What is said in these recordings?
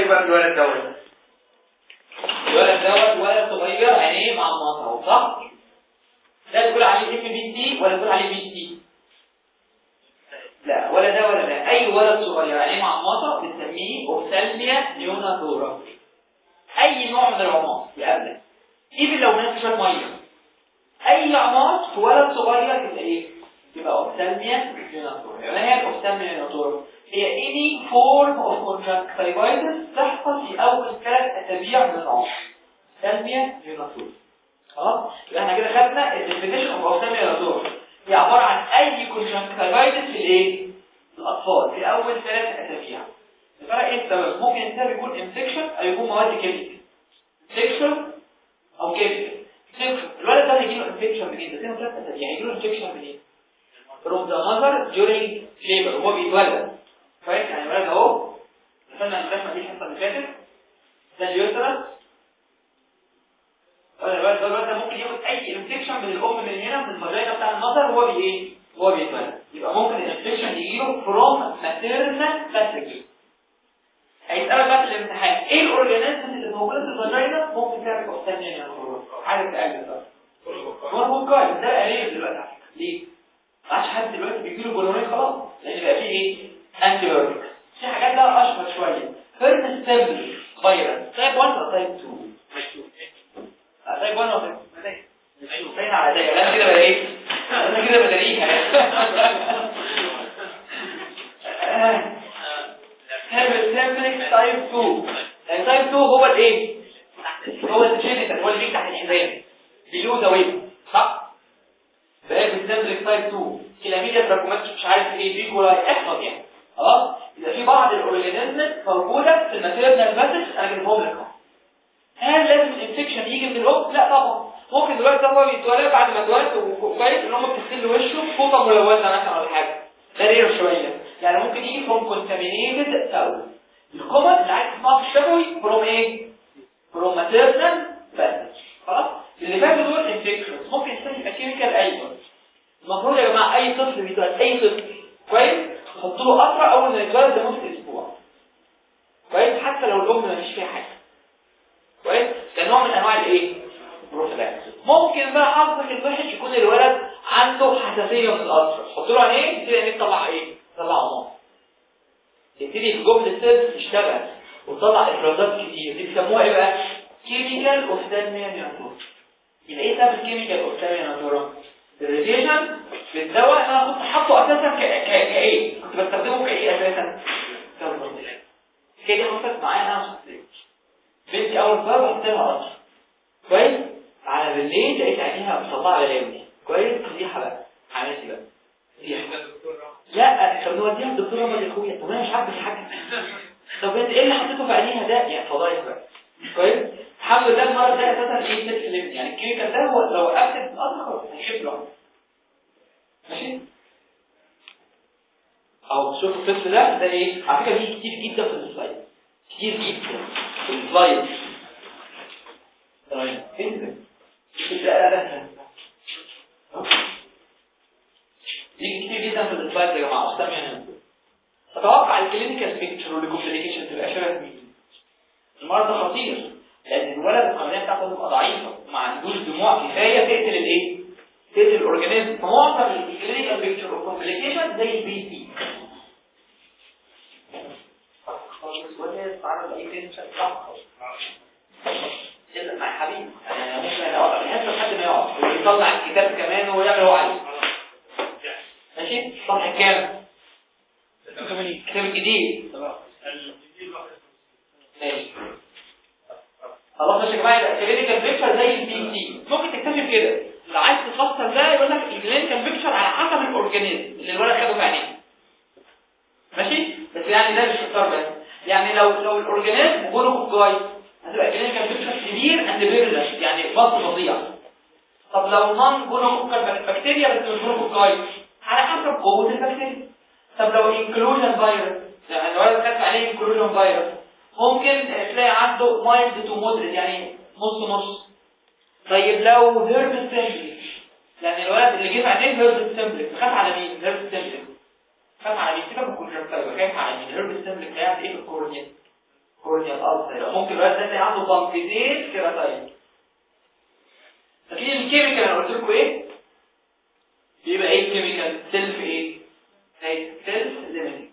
رايك بقى في الولد دوت الولد دوت ولد صغير عينيه مع اهو صح ده تقول عليه ام بي سي ولا تقول عليه بي سي لا ولا ده ولا ده اي ولد صغير عينيه معمطه بنسميه اوفثالميا نيوناتورا اي نوع من العمار يقابلك ايفن لو ناس شويه ميه اي عمار في ولد صغير تبقى ايه يبقى اوفثالميا نيوناتورا يعني هي الاوفثالميا نيوناتورا هي any form of conjunctivitis تحصل في اول ثلاث اسابيع من العمر اوفثالميا نيوناتورا خلاص يبقى احنا كده خدنا الديفينيشن اوف اوفثالميا نيوناتورا هي عباره عن اي conjunctivitis في الايه الاطفال في اول ثلاث اسابيع الفرق ايه السبب ممكن السبب يكون انفكشن او يكون مواد كيميكال انفكشن او كيميكال الولد ده هيجي له انفكشن منين ده سنه ثلاث اسابيع هيجي له انفكشن منين from the mother during labor وهو بيتولد كويس يعني الولد اهو مثلا الرسمه دي الحصه اللي فاتت ده اليوترس الولد ده الولد ده ممكن ياخد اي انفكشن من الام من هنا من الفاجينا بتاع المذر وهو بي ايه وهو بيتولد يبقى ممكن الانفكشن يجي له from maternal passage هيسألك بقى في الامتحان ايه الاورجانيزم اللي موجوده في الفاجينا ممكن تعمل اوستانيا يا عارف تقلل بقى موربوكاي ده قليل دلوقتي على فكره ليه؟ ما عادش حد دلوقتي بيجي له بولونيه خلاص لان بقى فيه ايه؟ انتي بايوتيك في حاجات بقى اشهر شويه فيرست ستيبل فيروس تايب 1 ولا تايب 2 تايب 1 ولا تايب باين على ده انا كده بقى ايه انا كده بدريها سيمبلك تايب 2 يعني تايب 2 هو الايه هو الجينيتال هو اللي بيجي تحت الحزام بيلو ذا ويب صح بقى بالسيمبلك تايب 2 كلاميديا تراكمات مش عارف ايه بيكولاي احفظ يعني خلاص يبقى في بعض الاورجانيزمز موجوده في الماتيرنال باسج انا جايبهم لك هل لازم الانفكشن يجي من الام لا طبعا ممكن دلوقتي ده هو بيتولد بعد ما اتولد وكويس ان هم بتغسل وشه فوطه ملونه مثلا ولا حاجه ده رير شويه يعني ممكن يجي فروم كونتامينيتد ساول الكومن اللي عايز تسمعه في الشفوي فروم ايه فروم ماتيرنال باسج خلاص اللي فاتوا دول انفكشنز ممكن يستني يبقى كيميكال ايضا المفروض يا جماعه اي طفل بيتولد اي طفل كويس تحط له قطره اول ما يتولد لمده اسبوع كويس حتى لو الام ما فيش فيها حاجه كويس ده نوع من انواع الايه البروفيلاكسيس ممكن بقى حظك الوحش يكون الولد عنده حساسيه من القطره حط له عينيه يبتدي عينيه تطلع ايه تطلع نار يبتدي في جبل السيلز يشتغل وتطلع افرازات كتير دي بيسموها ايه بقى كيميكال اوفتالميا نيوتور يبقى ايه سبب الكيميكال اوفتالميا نيوتور الراديشن بالدواء انا كنت حاطه اساسا كايه كنت بستخدمه كايه اساسا كده حصلت معايا انا شخصيا بنتي اول مره حطيت لها قطر كويس على بالليل لقيت عينيها مطلعه بلاوي كويس فضيحه بقى عملت ايه بقى لا طب نوديها للدكتور رمضان يا اخويا طب انا مش عارف حاجه طب انت ايه اللي حطيته في عينيها ده يعني فضايح بقى كويس الحمد لله المره الجايه اساسا ايه تسلم يعني الكيميكال ده هو لو وقفت القطر خلاص هيشيب له ماشي او شوف الطفل ده ده ايه على فكره دي كتير جدا في السلايد كتير جدا في السلايد طيب فين ده ده دي كتير جدا في السلايد يا جماعه استنى يعني اتوقع الكلينيكال بيكتشر والكومبليكيشن تبقى شبه مين المرض ده خطير لان الولد القابليه بتاعته تبقى ضعيفه ما عندوش دموع كفايه تقتل الايه تقتل الاورجانيزم فمعظم الكلينيكال بيكتشر والكومبليكيشن زي البي سي مع حبيبي انا ممكن اقعد الحصه لحد ما يقعد ويطلع الكتاب كمان ويعمل هو عايزه ماشي صفحه كام الكتاب الجديد ماشي خلاص ماشي يا جماعه يبقى الكلينيكال بيكتشر زي البي سي ممكن تكتشف كده لو عايز تفسر ده يقول لك الكلينيكال بيكتشر على حسب الاورجانيزم اللي الولد خده في عينيه ماشي بس يعني ده مش اختار بس يعني لو لو الاورجانيزم بونه كويس هتبقى كلينيكال بيكتشر كبير اند فيرلنت يعني بط فظيع طب لو نون بونه بكتيريا بس مش بونه كويس على حسب قوه البكتيريا طب لو انكلوجن فيروس يعني الولد خد عليه انكلوجن فيروس ممكن تلاقي عنده مايلد تو مودريت يعني نص نص طيب لو هيرب سيمبلي يعني الولد اللي جه في عينيه هيرب سيمبلي خاف على مين هيرب سيمبلي خاف على مين سيبك من الكونجكتيفا خايف على مين هيرب سيمبلي هيعمل ايه في الكورنيا كورنيال ألسر ممكن الولد ده عنده بامبيتين كيراتاين فاكرين الكيميكال انا قلت لكم ايه يبقى ايه الكيميكال سيلف ايه هي سيلف ليميتنج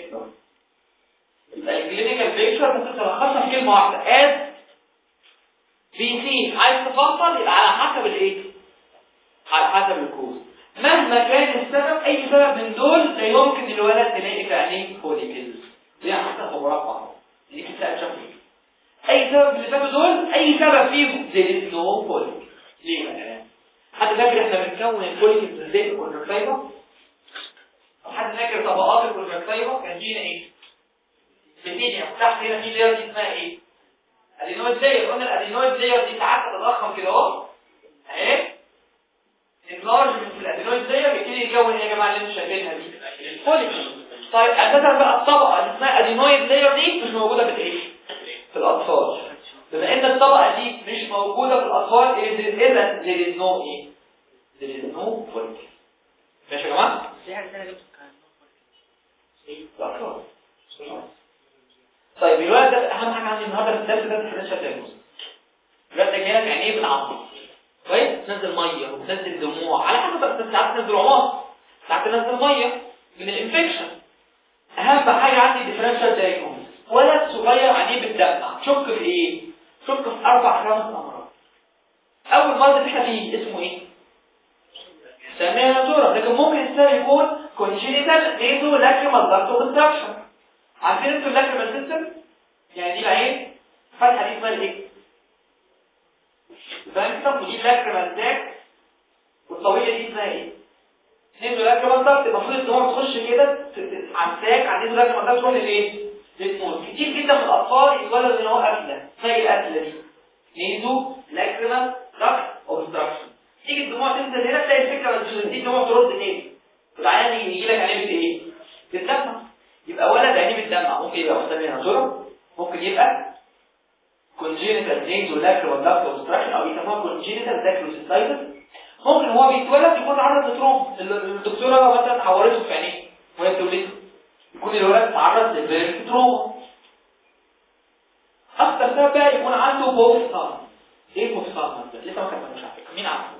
يبقى الكلينيكال بيكتشر ممكن تلخصها في كلمه واحده از بي سي عايز تفصل يبقى على حسب الايه على حسب الكوز مهما كان السبب اي سبب من دول لا يمكن الولد تلاقي في عينيه فوليكلز دي حتى في مربع دي كده شكل اي سبب اللي فاتوا دول اي سبب فيهم زي نو فوليكل ليه بقى حد فاكر احنا بنكون الفوليكلز ازاي في الكونجكتيفا حد فاكر طبقات الكونجكتيفا كان فينا ايه بتيجي تحت هنا في لير دي اسمها ايه ادينويد لاير قلنا الادينويد لاير دي ساعات تتضخم كده اهو اهي انلارجمنت في الادينويد لاير يبتدي يكون ايه يا جماعه اللي انتم شايفينها دي الفوليكل طيب اساسا بقى الطبقه اللي اسمها ادينويد لاير دي مش موجوده في الايه في الاطفال بما ان الطبقه دي مش موجوده في الاطفال اذا there is no ايه there is no follicle ماشي يا جماعه في حاجه ثانيه دكتور الأطفال. طيب الولد ده اهم حاجه عندي النهارده في الدرس ده الديفرنشال دايجنوز الولد ده جالك عينيه بالعصب كويس تنزل ميه وتنزل دموع على حسب بس ساعات تنزل عمار ساعات تنزل ميه من الانفكشن اهم حاجه عندي الديفرنشال دايجنوز ولد صغير عينيه بتدمع شك في ايه شك في اربع خمس امراض اول مرض احنا فيه اسمه ايه سميها ناتورا لكن ممكن السبب يكون كونجينيتال نيزو لاكريمال داكت اوبستراكشن عارفين انتوا اللاكريمال سيستم يعني دي العين فتحه دي اسمها الايه فانكتم ودي لاكريمال داكت والطويله دي اسمها ايه نيزو لاكريمال داكت المفروض الدموع تخش كده على الساك على نيزو لاكريمال داكت تروح للايه للموت كتير جدا من الاطفال يتولد ان هو قفله زي القفله دي نيزو لاكريمال داكت اوبستراكشن تيجي الدموع تنزل هنا تلاقي الفكره بس تيجي الدموع ترد تاني والعيان يجي لك عينيه بايه بالدمع يبقى ولد عينيه بالدمع ممكن يبقى مسمى ناتورا ممكن يبقى congenital nasolacrimal duct obstruction او يسموها congenital dacryocystitis ممكن هو بيتولد يكون عرض لتروم الدكتوره مثلا حورته في عينيه وهي بتولده يكون الولد تعرض لفيرس تروما اكتر سبب بقى يكون عنده بوفسان ايه بوفسان ده لسه ما كتبناش على فكره مين عارفه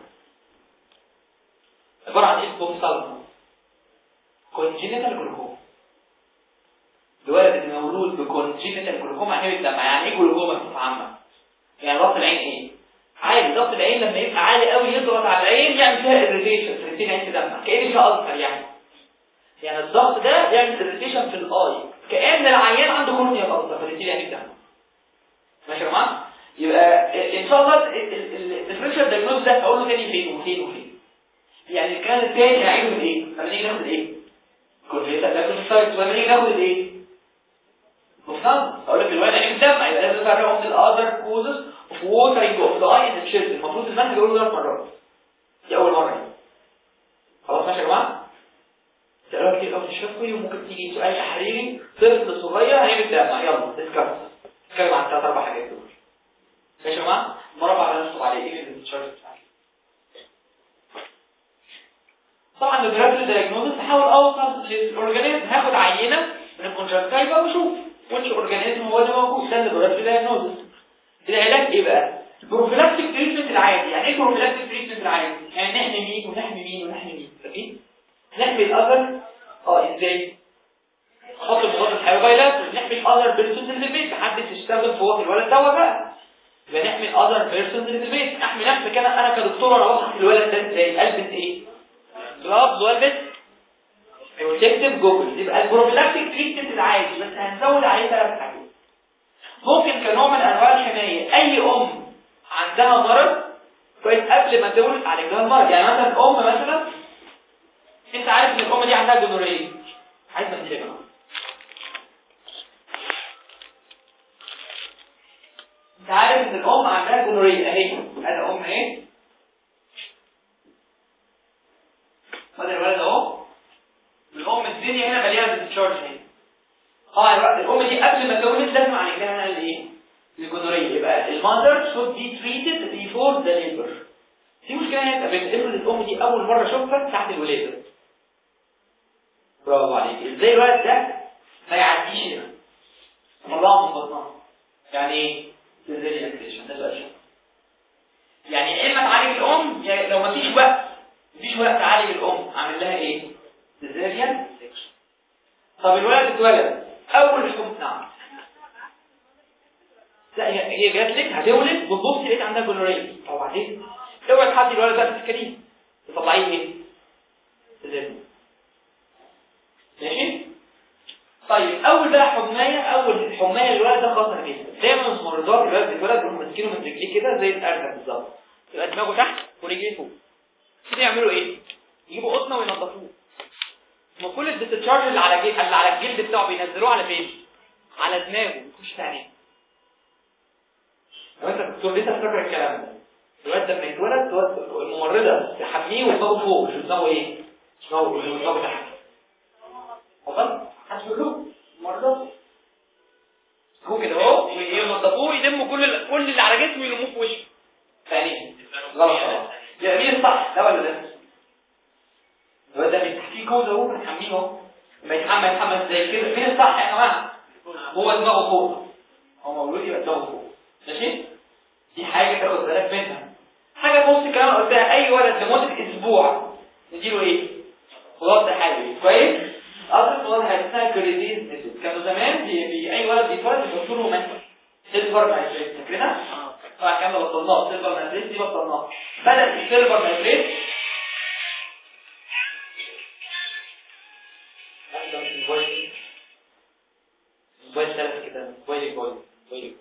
عباره عن ايه بوفسان كونجينيتال جلوكوما الولد اللي مولود بكونجينيتال جلوكوما عينيه بالدمع يعني ايه جلوكوما بصفه عامه يعني ضغط العين ايه عادي ضغط العين لما يبقى عالي قوي يضغط على العين يعمل فيها اريتيشن في العين عين تدمع كأن فيها ألسر يعني يعني الضغط ده يعمل اريتيشن في الاي كأن العيان عنده كورنيا ألسر فالتين عين تدمع ماشي يا جماعه يبقى ان شاء الله الديفرنشال دايجنوز ده اقول له تاني فين وفين وفين يعني كان التاني هيعيده من ايه لما نيجي ناخد ايه كونجيتال لاكروسايتس لما نيجي ناخد الايه مفهوم اقول لك الواد عين دم يبقى لازم نفرقهم من الاذر كوزز اوف ووترنج اوف ذا اي ان تشيلدرن المفروض المنهج يقول ثلاث مرات دي اول مره يعني. خلاص ماشي يا جماعه سؤال كتير قوي في الشفوي وممكن تيجي سؤال تحريري طفل صغير هيعمل دم يلا ديسكاس نتكلم عن ثلاث اربع حاجات دول ماشي يا جماعه مربع على نفسه عليه ايه التشارت طبعا الجرافيك دايجنوستس هحاول اوصل للاورجانيزم هاخد عينه من الكونجكتيفا واشوف وش اورجانيزم هو اللي موجود ده الجرافيك دايجنوستس العلاج ايه بقى البروفيلاكتيك تريتمنت العادي يعني ايه بروفيلاكتيك تريتمنت العادي يعني نحمي مين ونحمي مين ونحمي مين فاهمين نحمي الاذر اه ازاي خط المضاد الحيوانات ونحمي الاذر بيرسونز اللي في البيت محدش يشتغل فوق الولد دوت بقى يبقى نحمي الاذر بيرسونز اللي في البيت احمي نفسي كده انا كدكتور انا بصحى الولد ده ازاي البس ايه جلافز والبس بروتكتيف جوجل يبقى البروفيلاكتيك تريتمنت العادي بس هنزود عليه ثلاث حاجات ممكن كنوع من انواع الحمايه اي ام عندها مرض كويس قبل ما تولد عالجها المرض يعني مثلا ام مثلا انت عارف ان الام دي عندها جنوريه عايز تنتبه انت عارف ان الام عندها جنوريه اهي انا ام اهي وده الولد اهو الام الدنيا هنا مليانه بالتشارج اهي اه الوقت الام دي قبل ما تولد لازم عليها الايه الجنوريه يبقى الماذر should be treated before the labor دي مشكله هنا بنقول الام دي اول مره اشوفها تحت الولاده برافو عليك ازاي الولد ده ما يعديش هنا طلعه من بطنها يعني ايه سيزيريان سيكشن ده سؤال يعني يا اما تعالج الام يعني لو مفيش وقت مفيش وقت تعالج الام اعمل لها ايه سيزيريان سيكشن طب الولد اتولد اول حكم نعم لا هي هي جات لك هتولد بتبص لقيت عندها جلوريه طب وبعدين اوعي تحدي الولد بقى تفكريه تطلعيه ايه سيزيريان ماشي طيب اول بقى حمايه اول حمايه الولد ده خطر جدا دايما الممرضات الولد بيتولد بيروحوا ماسكينه من رجليه كده زي الارنب بالظبط يبقى دماغه تحت ورجليه فوق كده يعملوا ايه يجيبوا قطنه وينضفوه ما كل الديستشارج اللي على جلد اللي على الجلد بتاعه بينزلوه على فين على دماغه يخش في عينيه لو انت دكتور لسه فاكر الكلام ده الواد ده لما يتولد تود- الممرضه تحميه ودماغه فوق مش دماغه ايه مش دماغه مش دماغه تحت خلاص هتقولوا مرضى هو كده اهو وينضفوه يلموا كل ال- كل اللي على جسمه يلموه في وشه ثاني غلط خلاص يا مين الصح ده ولا ده الواد ده بيتحكيه كوزه اهو بنحميه اهو لما يتحمل يتحمل زي كده مين الصح يا جماعه هو دماغه فوق هو مولود يبقى دماغه فوق ماشي دي حاجه تاخد بالك منها حاجه بص الكلام اللي قلتها اي ولد لمده اسبوع نديله ايه خلاص ده حاجه كويس اصل خلاص حاجه اسمها كريديز ميثود كانوا زمان بي بي اي ولد بيتولد بيحطوا له مثلا سيلفر نايتريت فاكرينها طبعا الكلام ده بطلناه سيلفر نايتريت دي بطلناه بدا السيلفر نايتريت ده مش موبايل موبايل ثلاث كده موبايل موبايل موبايل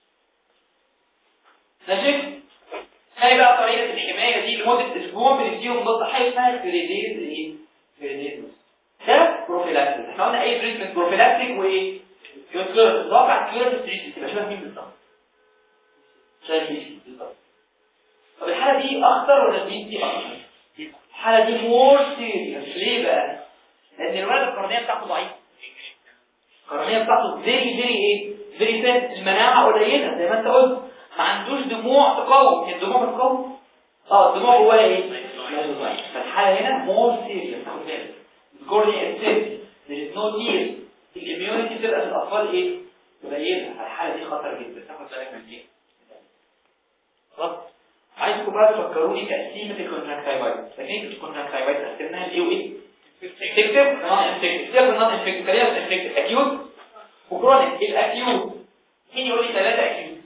ماشي هاي بقى طريقه الحمايه دي لمده اسبوع بنديهم ضد حاجه اسمها كريديز ايه كريديز ده بروفيلاكتيك احنا قلنا اي تريتمنت بروفيلاكتيك وايه كيورتيف ضافع كيورتيف تريتمنت يبقى شبه مين بالظبط شبه مين بالظبط طب الحاله دي اخطر ولا دي دي اخطر الحاله دي مور سيريس ليه بقى لان الولد القرنيه بتاعته ضعيفه القرنيه بتاعته فيري فيري ايه فيري فات المناعه قليله زي ما انت قلت ما عندوش دموع تقاوم هي الدموع بتقاوم اه الدموع جواها ايه فالحاله هنا مور سيريس خد بالك الكورنيا السيل there is no tear الاميونيتي بتبقى في الاطفال ايه قليله الحاله دي خطر جدا تاخد بالك من دي خلاص عايزكم بقى تفكروني تقسيمه الكونتراكتايفايتس فاكرين الكونتراكتايفايتس قسمناها لايه وايه انفكتيف نون انفكتيف سيبك من نون انفكتيف خلينا في انفكتيف اكيوت وكرونيك الاكيوت مين يقول لي ثلاثه اكيوت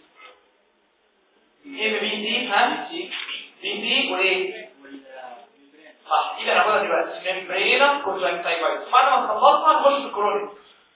ام بي سي ها بي سي وايه صح دي اللي هناخدها دلوقتي ممبرينا كونجكتيفايتس بعد ما نخلصها نخش في الكرونيك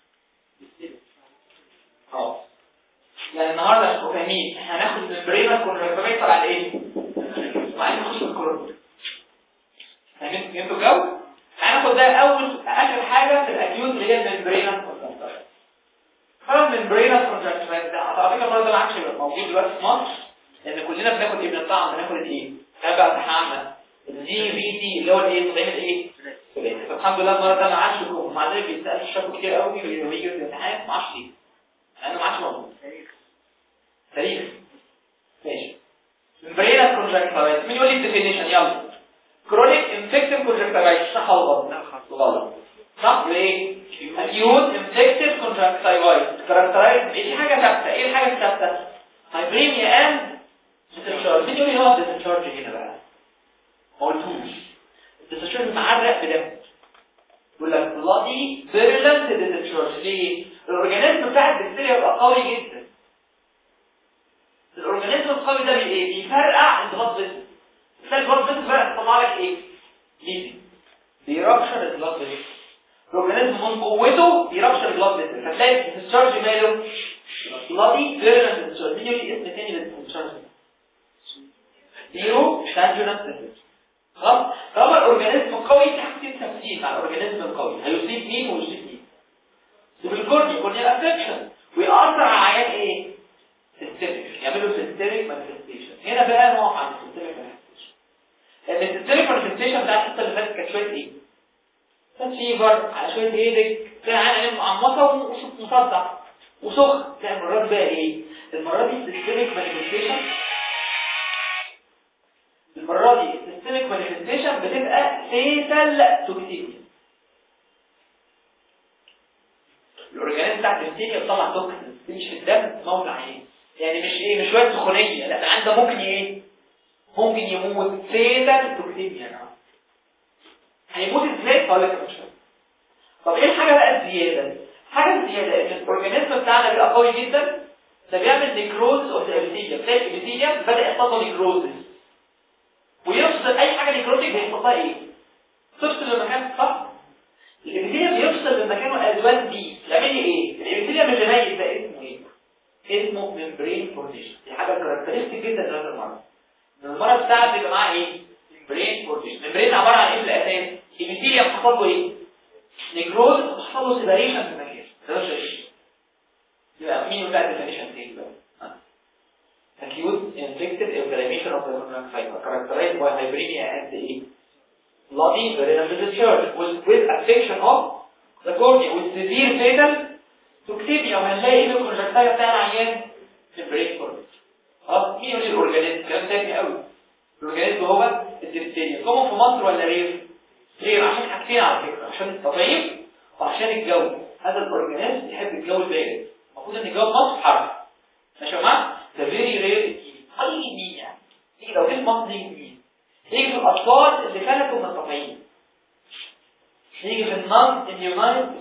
اه يعني النهارده هنبقوا فاهمين احنا هناخد ممبرينا كونجكتيفايتس على ايه وبعدين نخش في الكرونيك فاهمين فهمتوا الجو هناخد ده اول اخر حاجه في الاكيوت اللي هي الممبرينا فاهم ممبرينا كونجكتيفايتس ده على فكره برضه ما عادش يبقى موجود دلوقتي في مصر لان كلنا بناخد ايه من الطعم بناخد ايه تابع تحمل الدي في دي اللي هو الايه بتعمل ايه فالحمد لله المره ده ما عادش يكون مع ذلك بيسال الشاب كتير قوي ويجي في الامتحان ما اعرفش ليه لانه ما عادش موجود تاريخ ماشي مبينه كونجكتيفايتس مين يقول لي الديفينيشن يلا كرونيك انفكتيف كونجكتيفايتس صح ولا غلط غلط صح ليه acute infective conjunctivitis characterized ايه حاجه ثابته ايه الحاجه الثابته هايبريميا اند discharge مين يقول لي هو discharge هنا بقى ما قلتوش الديسشارج معرق بدم يقول لك بلادي فيرلنت ديسشارج ليه الاورجانيزم بتاع البكتيريا يبقى قوي جدا الاورجانيزم القوي ده بي ايه بيفرقع البلاد فيسل تلاقي البلاد فيسل فرق تطلع لك ايه ليزي بيرابشر البلاد فيسل الاورجانيزم من قوته بيرابشر البلاد فيسل فتلاقي الديسشارج ماله بلادي فيرلنت ديسشارج مين يقول لي اسم تاني للديسشارج زيرو شانجونس ديسشارج خلاص طالما الاورجانيزم قوي تحسين تمثيل على الاورجانيزم القوي هيصيب مين ويصيب مين بالكورني كورنيال افكشن ويأثر على عيان ايه سيستميك يعملوا سيستميك مانيفستيشن هنا بقى نوع عن السيستميك مانيفستيشن لان السيستميك مانيفستيشن بتاعت الحته اللي فاتت كانت شويه ايه كانت فيفر على شويه هيدك تلاقي عيان معمصه ومصدع وسخن تلاقي المرات بقى ايه المره دي السيستميك مانيفستيشن المرة دي السيستميك مانيفستيشن بتبقى فيتال توكسيكيا الاورجانيزم بتاع البكتيريا بتطلع توكسين تمشي في الدم موت عينين يعني مش ايه مش شويه سخونيه لا ده عنده ممكن ايه ممكن يموت فيتال توكسيميا يا جماعه هيموت ازاي هقول لك مش طب ايه الحاجه بقى الزياده حاجه الزياده ان الاورجانيزم بتاعنا بيبقى قوي جدا ده بيعمل نيكروز اوف الابيثيليوم تلاقي الابيثيليوم بدا يحصل له نيكروزس ويفصل اي حاجه نيكروتيك هيحصل لها ايه تفصل المكان صح الابيثيليوم بيفصل من مكانه ازوان دي يعمل لي ايه الابيثيليوم اللي ميت ده اسمه ايه اسمه ممبرين فورميشن دي حاجه كاركترستيك جدا لهذا المرض المرض بتاعك بيبقى معاه ايه ممبرين فورميشن ممبرين عباره عن ايه في الاساس الابيثيليوم حصل له ايه نيكروز حصل له سيبريشن في المكان ده مش ايه يبقى مين بقى الديفينيشن تاني بقى acute infected inflammation of the corneal fiber characterized by hyperemia and the bloody veritable discharge with, with affection of the cornea with severe fatal توكسيميا وهنلاقي ايه الكونجكتايا بتاع العيان في البرين فورد اه مين يقول لي الاورجانيزم كلام تاني قوي الاورجانيزم هو الديفتيريا كومون في مصر ولا رير رير عشان حاجتين على فكره عشان التطعيم وعشان الجو هذا الاورجانيزم يحب الجو البارد المفروض ان الجو في مصر حر ماشي يا جماعه ده فيري رير قليل مين يعني تيجي لو جيت مصر يجي مين يجي في الاطفال اللي فلتوا من التطعيم يجي في النون اميونايز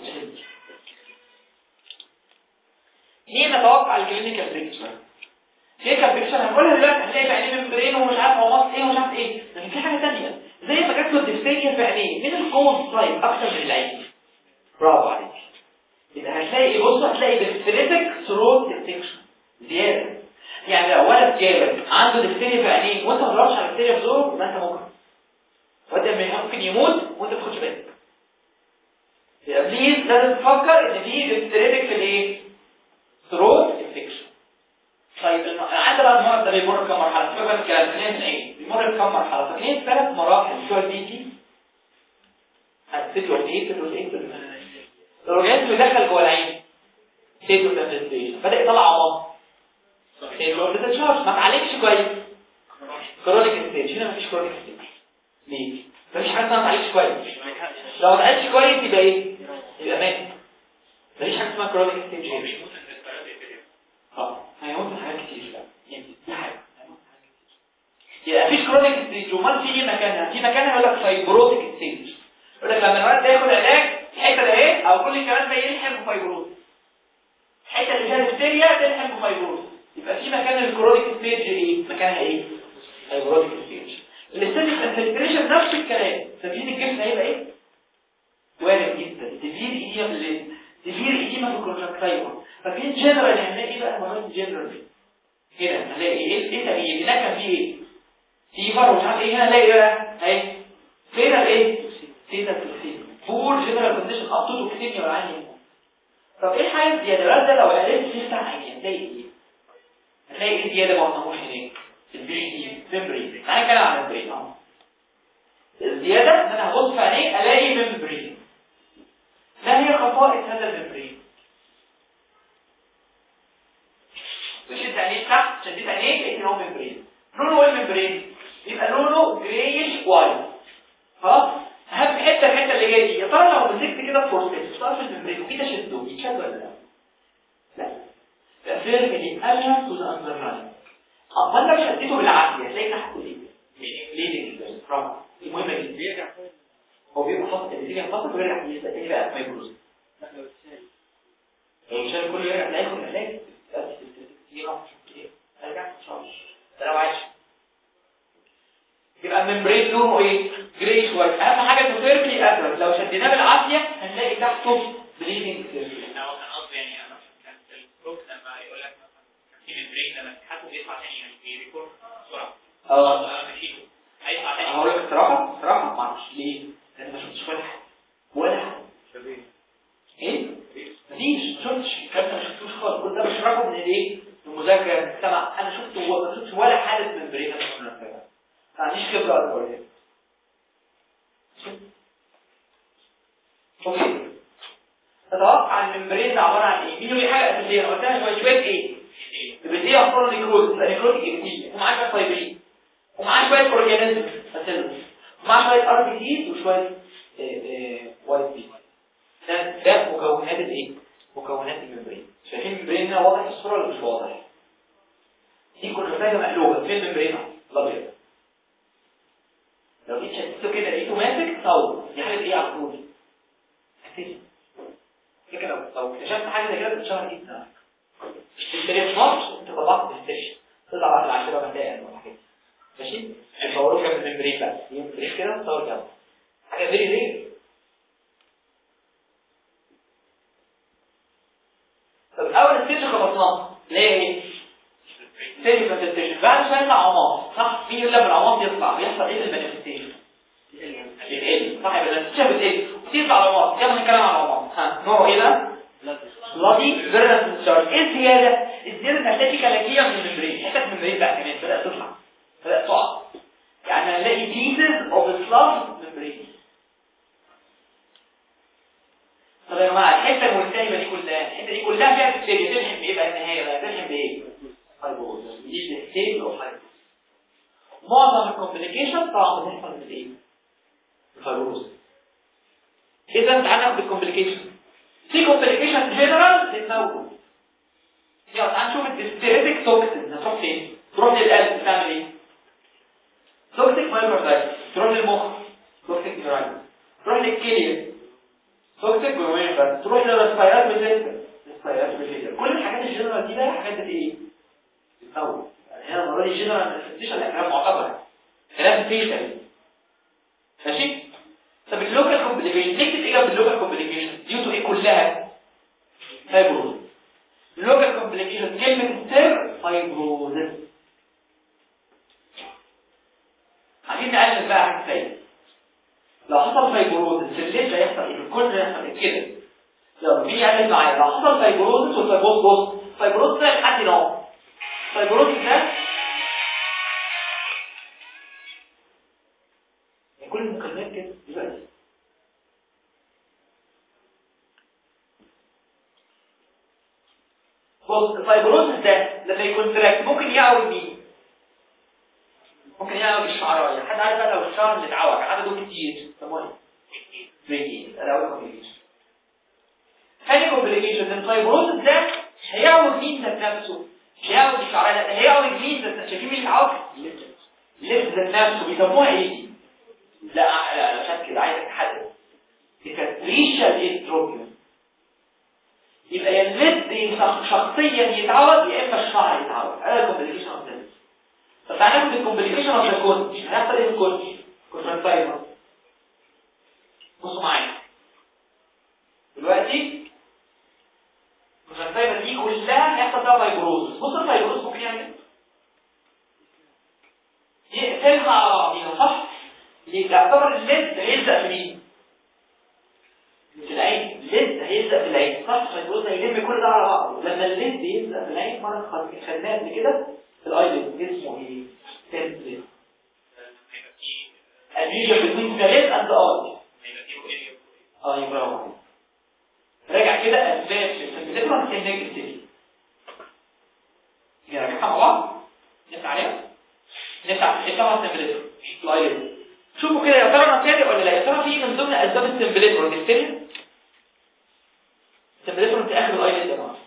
مين نتوقع الكلينيكال بيكتشر كلينيكال بيكتشر هنقولها دلوقتي هنلاقي في عينيه ممبرين ومش عارف هو مصر ايه ومش عارف ايه لكن في حاجه ثانيه زي ما جات له الديفتيريا في عينيه مين الكوز تايب اكتر من العين برافو عليك يبقى هتلاقي بص هتلاقي ديفتريتك ثروت انفكشن زياده يعني لو ولد جالك عنده ديفتيريا في عينيه وانت ما تدورش على ديفتيريا في زوره يبقى انت ممكن وانت ممكن يموت وانت ما تاخدش بالك يبقى بليز لازم تفكر ان دي ديفتريتك في الايه ثروت انفكشن طيب عندنا بقى المرض ده بيمر بكم مرحله سيبك من الكلام خلينا من ايه بيمر بكم مرحله فاكرين ثلاث مراحل بتوع البي تي هتسيتو ايه سيتو ايه الاورجانيزم دخل جوه العين سيتو تنفيذ بدا يطلع عمار سيتو تشارج ما اتعالجش كويس كرونيك ستيج هنا مفيش كرونيك ستيج ليه مفيش حاجه اسمها ما اتعالجش كويس لو ما اتعالجش كويس يبقى ايه يبقى مات مفيش حاجه اسمها كرونيك ستيج هنا اه هيموت من حاجات كتير لا يعني دي حاجه يبقى مفيش كرونيك ستيج امال في ايه مكانها في مكانها يقول لك فايبروتيك ستيج يقول لك لما الولد ده ياخد علاج الحته ده ايه او كل الكلام ده يلحم بفايبروز الحته اللي فيها هستيريا تلحم بفايبروز يبقى في مكان الكرونيك ستيج ايه مكانها ايه فايبروتيك ستيج الاستاتيك انفلتريشن نفس الكلام تبيين الجسم هيبقى ايه وارد جدا تبيين ايديما في الليل تبيين ايديما في الكونتراكتايل ففي جنرال هنلاقي ايه بقى مرض جنرال هنا هنلاقي ايه ايه تغيير هناك كان في ايه فيفر ومش عارف ايه هنا نلاقي ايه بقى اهي فين ايه فين بور جنرال كونديشن اب تو توكسيميا ولا عين طب ايه الحاجه الزياده بقى ده لو عرفت تفتح عيني هتلاقي ايه هتلاقي ايه زياده ما قلناهوش هناك البي دي ممبرين تعالى نتكلم عن الممبرين اهو الزياده ان انا هبص في عينيه الاقي ممبرين ما هي خصائص هذا الممبرين بشد عينيه تحت شديت عينيه لقيت ان هو ممبرين لونه ايه الممبرين يبقى لونه جريش وايت خلاص اهم حته الحته اللي جايه دي يا ترى لو مسكت كده فورسيت طرف الممبرين وكده شده يتشد ولا لا لا الافير اللي قالها تو ذا اندرلاين اما انا شديته بالعافيه تلاقي تحته ايه ليه ليه برافو المهم جدا بيرجع هو بيبقى فاصل اللي بيرجع فاصل ويرجع يبقى تاني بقى في مايكروز عشان كل يرجع تلاقي ياخد علاج ارجع ان شاء الله ده لو عايش يبقى الممبرين لونه ايه جري شويه اهم حاجه انه سيركلي ابرد لو شديناه بالعافيه هنلاقي تحته بليدنج سيركلي انا هو كان قصدي يعني انا كان في البروك لما يقول لك مثلا في ممبرين لما تحطه بيطلع تاني يعني بيريكورد بسرعه اه مشيته هيطلع تاني هقول لك الصراحه الصراحه ما اعرفش ليه لان ما شفتش ولا حاجه ولا حاجه ايه مفيش ما شفتش الكلام ده ما شفتوش خالص كل ده بشرحه من الايه من المذاكره من السمع انا شفت ما شفتش ولا حاله ممبرين انا ما عنديش خبره اكبر يعني اوكي تتوقع الممبرين ده عباره عن ايه مين يقول لي حاجه اساسيه انا قلتها شويه شويه ايه البديه اصلا نيكروز نيكروتيك ابتيه ومعاه شويه فايبرين ومعاه شويه اورجانيزم مثلا ومعاه شويه ار بي تي وشويه وايت بي ده ده مكونات الايه مكونات الممبرين شايفين الممبرين هنا واضح في الصوره ولا مش واضح دي كونجكتيفا مقلوبه فين الممبرين الابيض لو جيت شدته كده لقيته ماسك صور دي حاجه ايه على طول فكرة لو لو اكتشفت حاجه زي كده بتشتغل جدا اشتريت ماتش انت طبعت تستشف تطلع بعد العشرة وهتلاقي ولا حاجه ماشي الفوروك جنب الممبرين بقى يمبرين كده تصور جنبه حاجه فيري رير طب اول ستيج خلصناه ليه ايه تاني برزنتيشن بعد شويه يطلع عمار صح مين يقول لما العمار يطلع بيحصل ايه في المانيفستيشن بيتقل صح يبقى النتيجه بتقل وتطلع العمار يلا نتكلم عن العمار ها نوعه ايه بقى بلادي فيرنس تشارج ايه الزياده الزياده هتلاقي كلاكيه من الممبرين حتت من الممبرين بقى كمان بدات تطلع بدات تقع يعني هنلاقي pieces of the slug membrane طب يا جماعه الحته الملتهبه دي كلها الحته دي كلها فيها بكتيريا تلحم بايه بقى النهايه بقى تلحم بايه فايبروز دي الستيج اوف فايبروز معظم الكومبليكيشن طبعا بتحصل من ايه الفايبروز اذا تعالى ناخد الكومبليكيشن في كومبليكيشن جنرال للموجود يلا تعالى نشوف الديستريتك توكسين هتروح فين تروح للقلب تعمل ايه توكسيك مايكروبلاست تروح للمخ توكسيك نيورايتس تروح للكليه توكسيك جلوميرولار تروح للريسبيرات بتاعتك ريسبيرات بتاعتك كل الحاجات الجنرال دي بقى حاجات دي ايه بتطور يعني هنا المره دي جنرال مانيفستيشن لا كلام معتبر كلام فيشل ماشي طب اللوكال كومبليكيشن نكتب ايه جنب اللوكال كومبليكيشن ديوتو ايه كلها فايبروز اللوكال كومبليكيشن كلمه سر فايبروز عايزين نقلل بقى حاجه ثانيه لو حصل فايبروز السليت هيحصل ايه الكل هيحصل ايه كده يلا مين يعمل معايا لو حصل فايبروز والفايبروز بص فايبروز ده لحد هنا فايبروز ده كل المكالمات كده دلوقتي بص الفايبروز ده لما يكون تراك ممكن يعوج مين ممكن يعوج الشعرايه حد عارف بقى لو الشعر اللي اتعوج عدده كتير سموه ايه الاول كومبليكيشن ثاني كومبليكيشن الفايبروز ده هيعوج مين ذات نفسه مش هيعوج الشعرايه لا هيعوج مين ذات نفسه شايفين مين العوج لب ذات نفسه بيسموها ايه لا لا عشان كده عايزك تحدد الكاتريشال ايستروبيوم يبقى يا اللب شخصيا يتعود يا اما الشعر يتعود هذا الكومبليكيشن اوف ذا طب تعالى ناخد الكومبليكيشن اوف ذا كون هيحصل ايه في الكون كونتراكتايل بصوا معايا دلوقتي الكونتراكتايل دي كلها هيحصل فيها فايبروز بص الفايبروز ممكن يعمل ايه يقفلها على بعضيها صح ليه تعتبر الليد هيلزق في مين في العين الليد هيلزق في العين صح فيقول يلم كل ده على بعضه لما الليد يلزق في العين مره خدناه قبل كده الايلid اسمه ايه تمبلت adhesion between the lid and the eye اه يبقى هو راجع كده اسباب السمبلترا في النيجاتيف يا جماعه مع بعض نفتح عليها نفتح نفتح السمبلترا الايلid شوفوا كده يا ترى انا صادق ولا لا يا ترى في من ضمن اسباب السمبليتور الستيريا السمبليتور انت اخر الايلid يا جماعه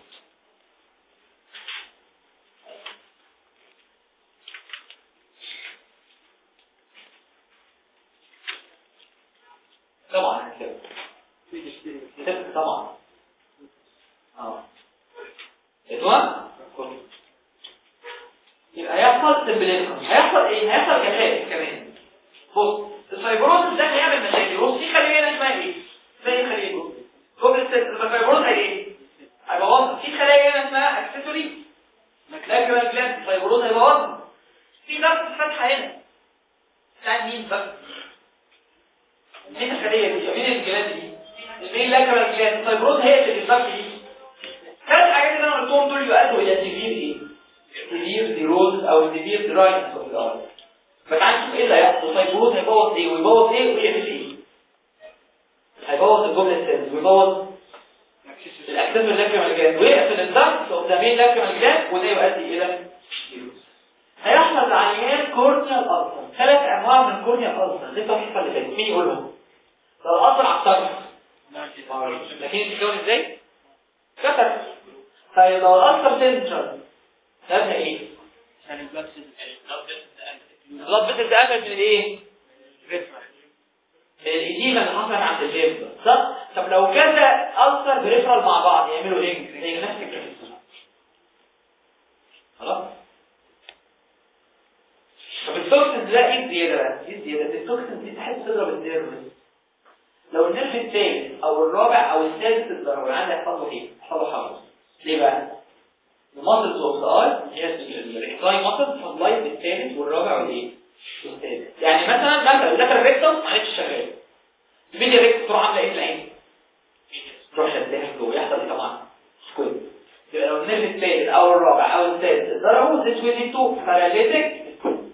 طبعا كده طبعا اه ادوان يبقى هيحصل سمبليتور هيحصل ايه هيحصل جفاف كمان بص الفايبروز ده هيعمل مشاكل بص في خليه هنا اسمها ايه زي الخليه جبل الفايبروز هي ايه هيبوظها في خلايا هنا اسمها اكسسوري ماكلاكيوال جلاند الفايبروز هيبوظها في نفس الفتحه هنا بتاعت مين بقى مين الخليه دي مين الجلاند دي مين لاكيوال جلاند الفايبروز هي اللي بتفتح دي ثلاث حاجات اللي انا قلتهم دول يؤدوا الى سيفير ايه سيفير ديروز او سيفير دراينس اوف ذا فتعال نشوف ايه اللي هيحصل الفايبروز هيبوظ ايه ويبوظ ايه ويعمل ايه هيبوظ الجمله الثانيه ويبوظ الاكسس اللاكريمال جلاند ويقفل الضغط اوف ذا مين لاكريمال جلاند وده يؤدي الى هيحصل لعيان كورنيال ألسر ثلاث انواع من كورنيال ألسر دي التوحيفه اللي فاتت مين يقولهم لو الألسر على الطرف لكن تتكون ازاي كسر طيب لو الالسر سنترال سببها ايه عشان البلاد سيل البلاد فيسل ده قفل من ايه من الإديمة اللي حصلت عند الليمب صح؟ طب لو كذا ألسر بريفرال مع بعض يعملوا ايه؟ زي نفس الكلام خلاص؟ طب التوكسين ده ايه زيادة بقى؟ ايه زيادة؟ التوكسين دي تحس تضرب النيرف لو النيرف الثالث او الرابع او السادس اتضرب العيان هيحصل له ايه؟ هيحصل له حمص ليه بقى؟ الماسلز اوف ذا اي هي الريكتاي ماسل سبلاي بالثالث والرابع والايه؟ والثالث يعني مثلا مثلا ذاكر الريكتوم ما عادش شغال الميديا ريكتوم تروح عامله ايه في العين؟ تروح شدها فلو يحصل ايه طبعا؟ سكويد يبقى لو النيرف الثالث او الرابع او السادس اتضربوا this will lead to paralytic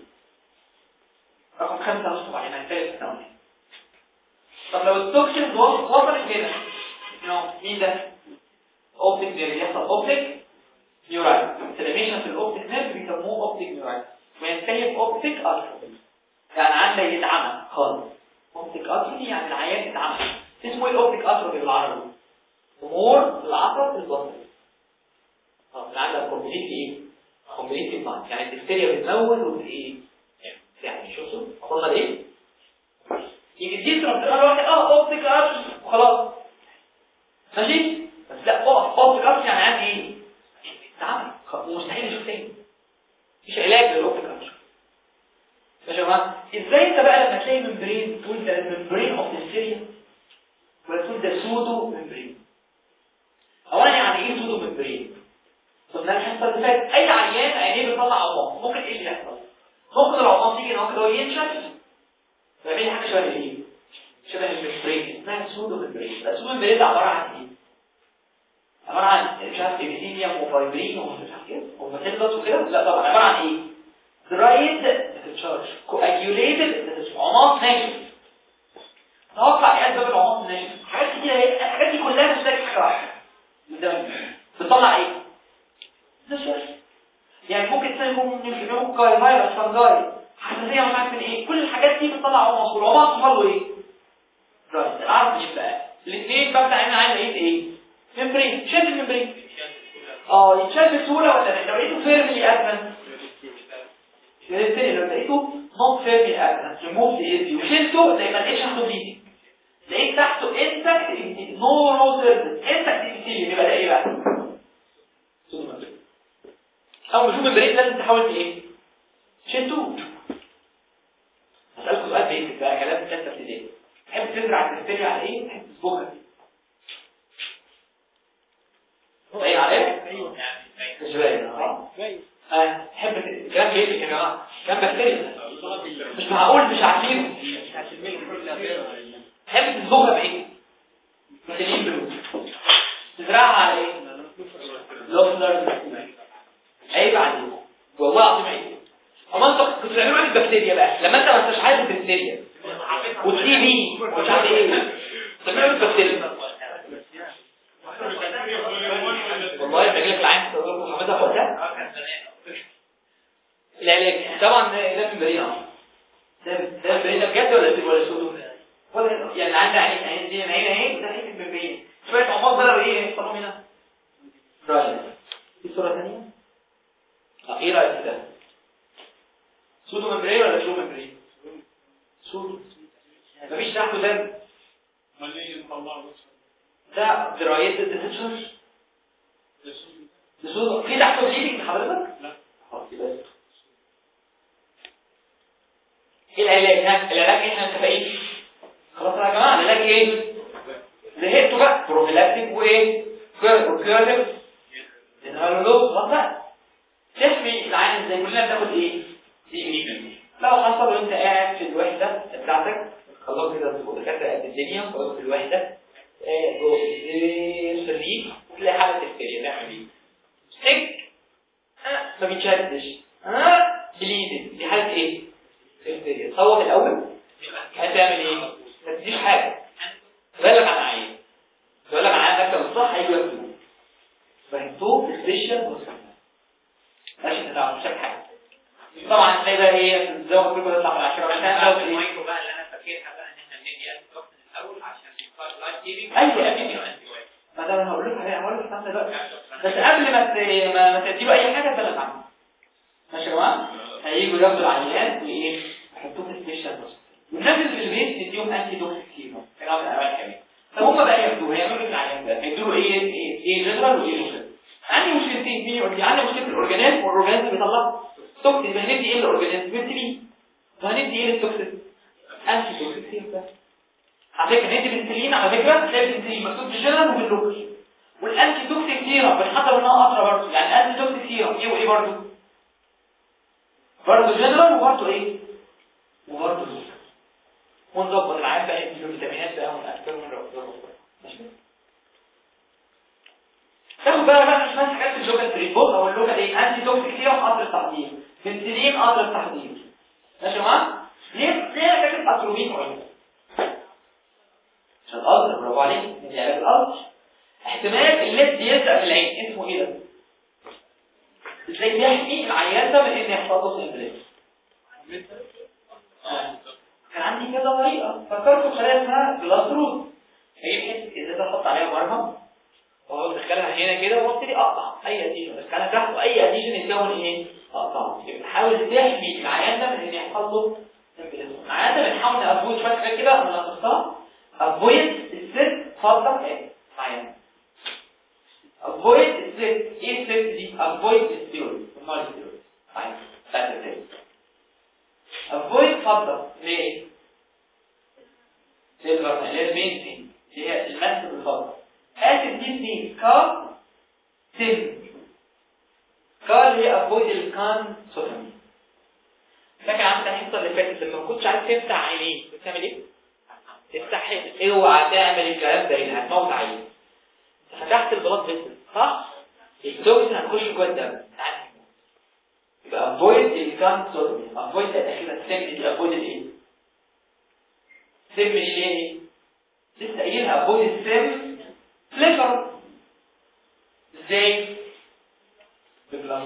رقم خمسة نص طبعا يعني ثالث ثانوي طب لو التوكسين وصلت هنا نو مين ده؟ اوبتيك نيرف يحصل اوبتيك نيورايت انفلاميشن في الاوبتيك نيرف بيسموه اوبتيك نيورايت وينتهي باوبتيك اتروفي يعني عندك يتعمى خالص اوبتيك اتروفي يعني العيان اتعمى اسمه ايه الاوبتيك اتروفي بالعربي؟ امور العصب البصري اه اللي عندك كومبليت ايه؟ كومبليت مايند يعني الدفتيريا بتموت وايه؟ يعني شوفوا وصلنا لايه؟ يجي تضرب تقرا واحد اه اوبتيك اتروفي وخلاص ماشي؟ بس لا اقف اوبتيك اتروفي يعني عندي ايه؟ اتعمل ومستحيل اشوف تاني مفيش علاج للاوبتيك اتروفي ماشي يا جماعه ازاي انت بقى لما تلاقي ممبرين تقول ده الممبرين اوف السيريا ولا تقول ده سودو ممبرين اولا يعني ايه سودو ممبرين قلنا الحصه اللي فاتت اي عيان عينيه بيطلع عمام ممكن ايه اللي يحصل ممكن العمام تيجي هنا كده وينشف فيعمل حاجه شبه ايه شبه الممبرين اسمها سودو ممبرين السودو ممبرين ده عباره عن ايه عباره عن مش عارف ابيثيليوم وفايبرين ومش عارف ايه وماتيلوس وكده لا طبعا عباره عن ايه درايد تشارج كواجيوليتد عماق ناشف توقع ايه اسباب العماق الناشف حاجات كتير اهي الحاجات دي كلها مش لاقي حاجه واحده قدامك بتطلع ايه نشف يعني ممكن تلاقي من كاي فيروس فانجاي حساسيه مش عارف من ايه كل الحاجات دي بتطلع عماق والعماق حصل له ايه درايد العرض مش بقى الاثنين بفتح عين عين لقيت ايه ممبرين شايف الممبرين اه يتشال بسهوله ولا لا لو لقيته فيرملي ادمن الثاني لو لقيته نوت فيرمي ادمن ريموف ايزي وشلته زي ما لقيتش تحته بيدي لقيت تحته انتكت نو نو سيرفيس انتكت ايزي يبقى ده ايه بقى اول ما تشوف الممبرين لازم تحاول ايه شلته هسألكم سؤال بيسك بقى كلام ثالثه ابتدائي تحب تزرع البكتيريا على ايه؟ تحب تصبغها باين عليك؟ ايوه مش باين اه كويس اه تحب كلام بيسك يا جماعه كلام بكتيريا مش معقول مش عارفين عشان الملك كلها بيضة تحب تصبغها بايه؟ مثلين بلو تزرعها على ايه؟ لوفلر عيب عليك والله العظيم عيب اما انت كنت بتعملوا عن البكتيريا بقى لما انت ما انتش عارف البكتيريا وتي بي ومش عارف ايه تعملوا البكتيريا والله لما جالك العين تقول لكم حمادة فوق ده العلاج طبعا ده في بريئة ده ده بريئة بجد ولا ولا سودو ولا يعني عندي عين عين دي عين اهي ده عين المبرين شوية عمار ضرب ايه يحصلوا هنا رايح في صورة ثانية اه ايه رأيك في ده سودو ممبرين ولا شو ممبرين سودو مفيش تحته دم ده درايات الديتشر لسودو في تحته بليدنج حضرتك لا. خلاص يبقى ايه العلاج ها العلاج احنا متفقين خلاص يا جماعه العلاج ايه زهقتوا بقى بروفيلاكتيك وايه كيورتيف الهالولوز خلاص بقى تحمي العين زي كلنا بناخد ايه دي لو حصل وانت قاعد في الوحده بتاعتك خلاص كده الدكاتره قد الدنيا خلاص في الوحده سريك وتلاقي حاله تفتري نعمل ايه سك آه، ما بيتشدش ها بليدنج دي حاله ايه تفتري صوت الاول هتعمل ايه ما تديش حاجه بالك عن عين بالك عن عين نفسك الصح هيجي لك فلوس فهمتوه سبيشال ماشي انت تعرف مش حاجه طبعا تلاقي بقى ايه زي ما قلت لكم تطلع من العشره مثلا لو ايه المايكرو بقى اللي انا فاكرها بقى ان احنا بندي انتي توكسين الاول عشان اللايف سيفنج أيوة. أنتي فده انا هقول لكم عليه هقول لك خمسه دلوقتي بس قبل ما ت- ما ما تديله اي حاجه ثلاث عنه ماشي يا جماعه هيجوا ياخدوا العيان وايه يحطوه في سبيشال بوست والناس اللي في البيت نديهم انتي دوكس كيمو كلام من انواع الحمايه طب هم بقى ياخدوه هيعملوا ايه في العيان ده هيدوا له ايه ايه ايه جنرال وايه لوكال عندي مشكلتين مين يقول لي عندي مشكله الاورجانيزم والاورجانيزم بيطلع توكسين يبقى هندي ايه للاورجانيزم بنسلين وهندي ايه للتوكسين انتي دوكس كيمو بس على فكره ندي بنسلين على فكره تلاقي بنسلين مكتوب بالجنرال وباللوكال والانتي توكسيك سيرم بنحضر منها قطره برضه يعني الانتي توكسيك سيرم ايه وايه برضه برضه جنرال وبرضه ايه وبرضه لوكال ونظبط العيان بقى نديله فيتامينات بقى ونأكله ونظبط ماشي تاخد بقى بقى مش بس حاجات في اللوكال تريبوت او اللوكال ايه انتي توكسيك سيرم قطر التحضير بنسلين قطر التحضير ماشي يا جماعه ليه ليه فكره اتروبين مهمه عشان الألسر برافو عليك من علاج الألسر احتمال الليد يلزق في العين اسمه ايه ده؟ ازاي بيحمي العيان ده من ان يحصل له سندريم كان عندي كذا طريقه فكرت بطريقه اسمها جلاس روت هي حته ازازه احط عليها مرهم واقعد ادخلها هنا كده وابتدي اقطع اي اديشن ادخلها تحت واي اديشن يتكون ايه؟ اقطعه يبقى بحاول تحمي العيان ده من ان يحصل له سندريم العيان ده بنحاول نافوت شويه حاجات كده نلخصها avoid الست فضلك ايه معايا avoid الست ايه الست دي avoid الستيرويد والنار الستيرويد معايا بتاعت الست avoid فضلك ليه سيلفر اللي هي البنزين اللي هي المس بالفضل اسيد دي اثنين كار سيل كار اللي هي avoid الكان سوفمي فاكر عندك الحصه اللي فاتت لما ما كنتش عايز تفتح عينيه بتعمل ايه؟ تفتح اوعى تعمل الكلام ده هنا هتموت عينك فتحت البلاط بس صح التوكسين هتخش جوه الدم تعال. يبقى افويد الكان سوتومي افويد الاخيره السم دي افويد الايه سم ليه لسه قايلها افويد السم فليكر ازاي ببلاس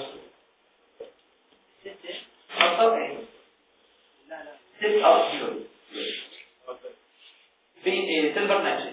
خطط ايه لا لا ست او زيرو في سيلفر ماجيك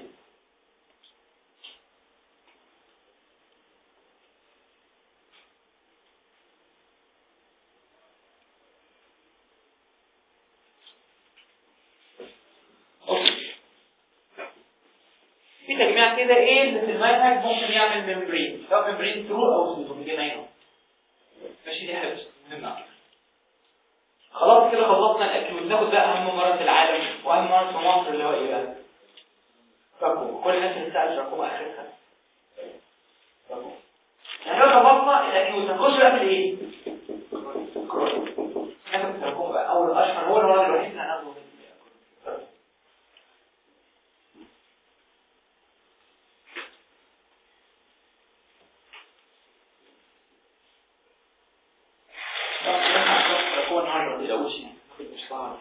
في تجميع كده ايه اللي في المنهج ممكن يعمل ممبرين سواء ممبرين ثرو او سيتو بجناينه ماشي دي حفظ مهمه خلاص كده خلصنا الاكل وناخد بقى اهم مرض في العالم واهم مرض في مصر اللي هو ايه بقى رقم كل الناس بتسال رقم اخرها رقم يعني لو خلصنا الاكل نخش بقى في الايه ناخد الرقم بقى اول اشهر هو المرض الوحيد اللي هناخده من الرقم. هو النهارده ما تقلقوش يعني مش صعب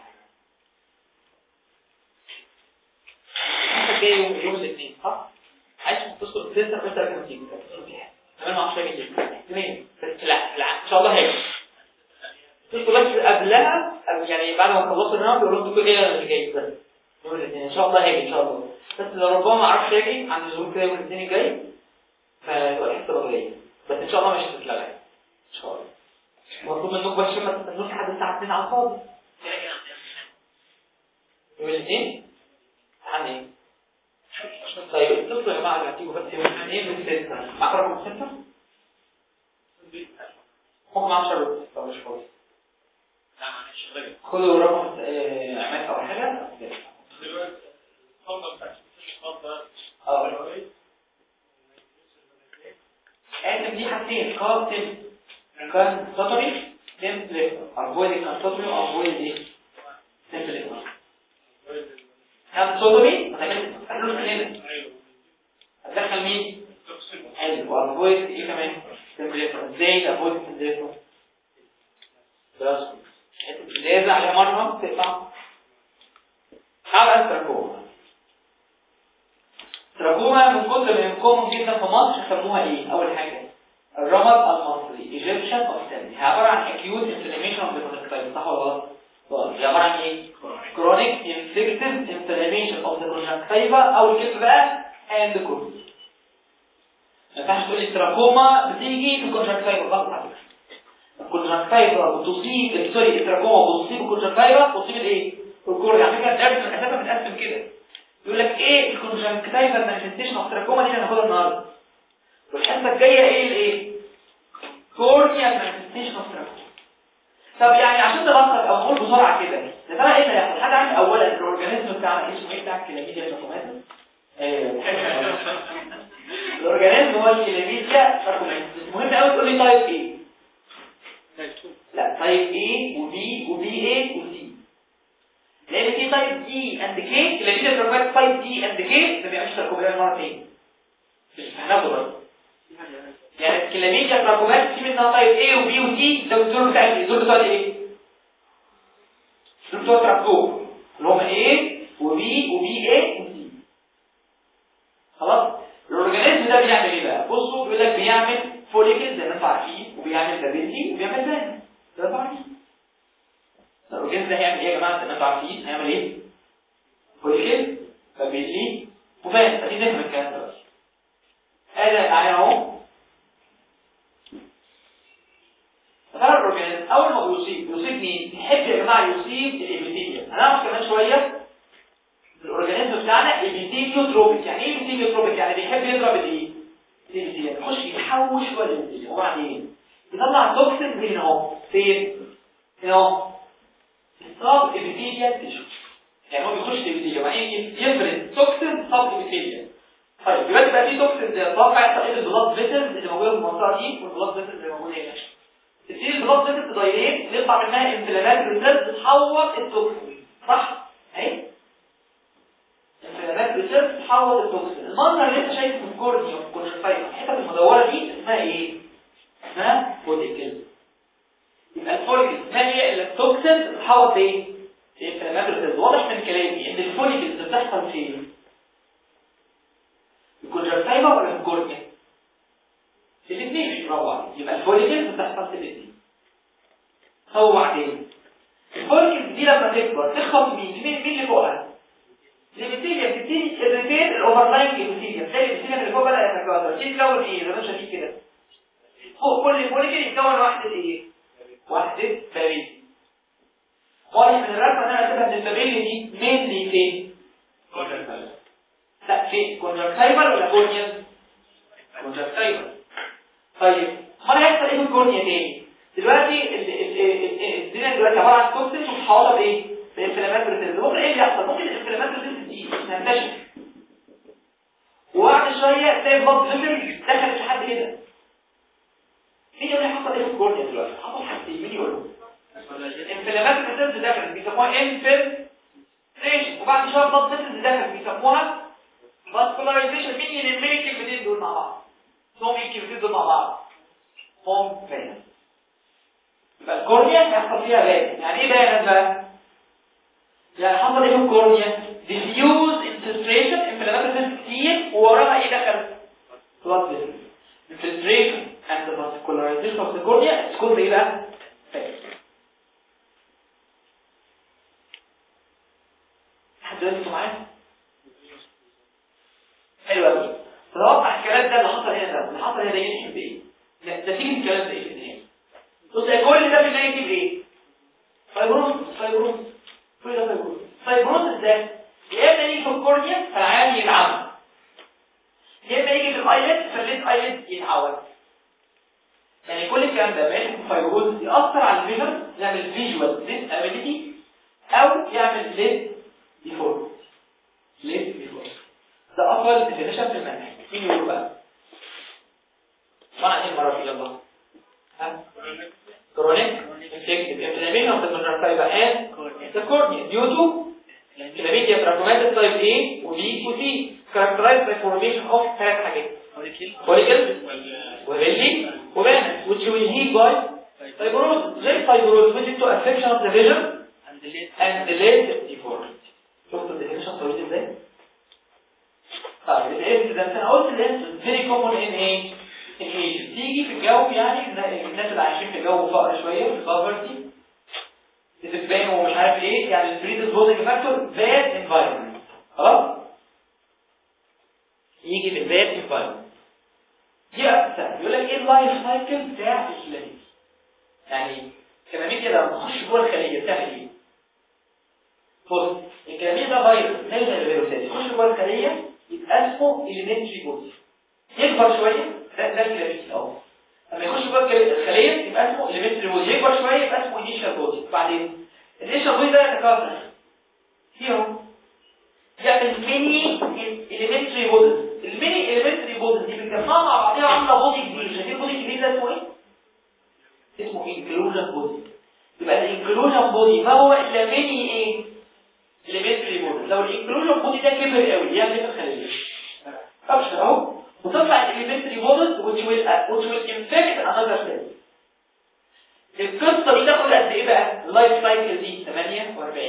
انت جاي يوم يوم الاثنين صح؟ عايز تتصل لسه كنت راجع تيجي تتصل فيها كمان ما اعرفش اجي ليه اثنين بس لا لا ان شاء الله هيجي اتصل بس قبلها قبل- يعني بعد ما تخلصوا النهارده يقولوا لكم ايه انا اللي جاي بس يوم الاثنين ان شاء الله هيجي ان شاء الله بس لو ربما ما اعرفش اجي عند الظروف كده يوم الاثنين الجاي فيبقى الحصه الأولية بس ان شاء الله مش هتتلغى ان شاء الله مطلوب منكم بس ما تستنوش لحد الساعه 2 على الفاضي يوم الاثنين عن ايه؟ طيب اتصلوا يا جماعه اللي هتيجوا بس يوم الاثنين من 6 معاك رقم 6 هم معاهم شرط لو مش فاضي لا معلش غير خدوا رقم آه، عماد او حاجه دلوقتي اتفضل بقى اتفضل اه اسف دي حاجتين كار تم كان سطري تم ليفر افويد كان سطري وافويد ايه تم ليفر كان سطري ما تعملش تحلل هنا ايوه هتدخل مين تقسم حلو وافويد ايه كمان تم ليفر ازاي افويد تم ليفر بس حته الازازه عليها مرهم تقطع على التراكوما التراكوما من كتر ما يمكنهم جدا في مصر سموها ايه اول حاجه الرمد المصري ايجيبشن اوفتالمي هي عباره عن acute inflammation of the conjunctiva صح ولا غلط؟ غلط هي عباره عن ايه chronic infective inflammation of the conjunctiva او الكلمه بقى and cross ما ينفعش تقول لي التراكوما بتيجي في الكونجكتيفا غلط على فكره الكونجكتيفا بتصيب سوري التراكوما بتصيب الكونجكتيفا بتصيب الايه الكورنيا على فكره الدرس من اساسا متقسم كده يقول لك ايه الكونجكتيفا مانيفستيشن اوف التراكوما دي اللي هناخدها النهارده والحصه الجايه ايه الايه كورنيا مانيفستيشن اوف التراكوما طب يعني عشان نلخص او نقول بسرعه كده يا ترى ايه اللي هيحصل حد عارف اولا الاورجانيزم بتاعنا اسمه ايه بتاع الكلاميديا تراكوماتس الاورجانيزم هو الكلاميديا تراكوماتس المهم قوي تقول لي تايب ايه لا تايب ايه وبي وبي ايه وسي لان في تايب دي اند كي كلاميديا تراكوماتس تايب دي اند كي ما بيعملش تراكوماتس مرتين مش هناخده برضه يعني الكلاميديا تراكوماتس في منها تايب ايه وبي وسي ده الدور بتاع ايه الدور بتاع ايه دول بتوع تراكوب اللي هم ايه وبي وبي ايه وسي خلاص الاورجانيزم ده بيعمل ايه بقى بصوا بيقول لك بيعمل فوليكل زي ما انتم عارفين وبيعمل دابيلتي وبيعمل فان ده انتوا عارفين الاورجانيزم ده هيعمل ايه يا جماعه زي ما انتم عارفين هيعمل ايه فوليكل دابيلتي وفان ادي نفهم الكلام ده بس ادي تعالى اهو ترى الاورجانيزم اول ما بيصيب بيصيب مين يحب يا جماعه يصيب الابيثيليوم هنعرف كمان شويه الاورجانيزم بتاعنا ابيثيليوتروبيك يعني ايه ابيثيليوتروبيك يعني بيحب يضرب الايه الابيثيليوم يخش يحوش جوه الابيثيليوم وبعدين يطلع توكسين من هنا اهو فين هنا اهو الصاب ابيثيليال تيشو يعني هو بيخش الابيثيليوم يعني يفرز توكسين صاب ابيثيليال طيب دلوقتي بقى في توكسين ده اتوقع يحصل ايه البلاد فيسلز اللي موجوده في المنطقه دي والبلاد فيسلز اللي موجوده هنا تبتدي البلاد فيسلز تدايريت يطلع منها انفلامات ريسيرش تحول التوكسين صح اهي انفلامات ريسيرش تحول التوكسين المنظر اللي انت شايفه في الكورنيا وفي الكونجكتيفا الحته المدوره دي اسمها ايه اسمها فوليكل يبقى الفوليكل ما هي الا التوكسين تحول لايه الانفلامات ريسيرش واضح من كلامي ان الفوليكل بتحصل فين الكونجكتيفا ولا في الكورنيا في الاثنين برافو عليك يبقى الفوليكل بتحصل في الاثنين هو بعدين الفوليكل دي لما تكبر تخبط مين مين مين اللي فوقها الابيثيليوم تبتدي الريتين الاوفرلاين ابيثيليوم تلاقي الابيثيليوم اللي فوق بدا يتكاثر تيجي تكون ايه زي ما انت شايف كده فوق كل فوليكل يتكون واحده ايه واحده باريس واضح من الرسمه ان انا كاتبها ان البابيلي دي مينلي فين لا فين كونجكتيفال ولا كورنيال كونجكتيفال طيب ما هيحصل ايه في الكورنيا تاني دلوقتي الدنيا دلوقتي عباره عن توكسين ومحوطه بايه بانفلامات ريسيرز ممكن ايه اللي يحصل ممكن الانفلامات ريسيرز دي تنتشر وبعد شويه تلاقي البلد فيسل دخلت لحد كده مين اللي حصل ايه في الكورنيا دلوقتي حصل حاجتين مين يقولوا الانفلامات ريسيرز دخلت بيسموها انفلتريشن وبعد شويه البلد فيسل دخلت بيسموها فاسكولارايزيشن مين اللي يملك الكلمتين دول مع بعض هم الكلمتين دول مع بعض هم فين يبقى الكورنيا هيحصل فيها بيان يعني ايه بيان بقى يعني حصل ايه في الكورنيا diffuse infiltration انفلامات كتير ووراها ايه دخل blood vessels infiltration and the vascularization of the cornea it's called ايه بقى حد دلوقتي معايا حلو قوي تتوقع الكلام ده اللي حصل هنا ده اللي حصل هنا ده ينحي بايه نتيجه الكلام ده ايه في النهايه بص كل ده في النهايه يجيب ايه فايبروز فايبروز كل ده فايبروز فايبروز ازاي يا اما يجي في الكورنيا فالعيان يتعب يا اما يجي في الايلت فالليد ايلت يتعود يعني كل الكلام ده بين فايبروز ياثر على الفيجن يعمل فيجوال ديس ابيليتي او يعمل ليد ديفورم ليد ديفورم ده افضل ديفينيشن في المنهج مين يقول بقى معنى ايه المره في الله ها chronic infective inflammation of the conjunctiva and the cornea due to chlamydia trachomatis type A و B و C characterized by formation of ثلاث حاجات follicles وبيلي وبانس which will heal by fibrosis غير fibrosis which is to affection of the vision and delayed deformity شفت الديفينيشن طويل ازاي؟ طيب الانس ده انا قلت الانس فيري كومون ان ايه؟ ان ايه بتيجي في الجو يعني الناس اللي عايشين في جو فقر شويه في البافرتي بتبان ومش عارف ايه يعني البريد بوزنج فاكتور باد انفايرمنت خلاص يجي من باد انفايرمنت دي بقى يقول لك ايه اللايف سايكل بتاع الكلاميديا يعني الكلاميديا لما تخش جوه الخليه بتعمل ايه بص الكلاميديا ده فيروس زي زي الفيروسات يخش جوه الخليه يبقى اسمه اليمنتري بودي يكبر شويه ده ده الكلاميديا اهو لما يخش جوه الخليه يبقى اسمه اليمنتري بودي يكبر شويه يبقى اسمه انيشال بودي بعدين الانيشال بودي ده يتكاثر فيهم يعمل ميني اليمنتري بودز الميني اليمنتري بودز دي بتجمعها مع بعضها عامله بودي كبير شايفين البودي الكبير ده اسمه ايه اسمه انكلوجن بودي يبقى الانكلوجن بودي ما هو الا ميني ايه اليمنتري بودز لو الانكلوجن بودي ده كبر قوي يعمل ايه في الخليه ابشر اهو وتطلع الاليمنتري بودز which will which will infect another cell القصه دي تاخد قد ايه بقى اللايف سايكل دي 48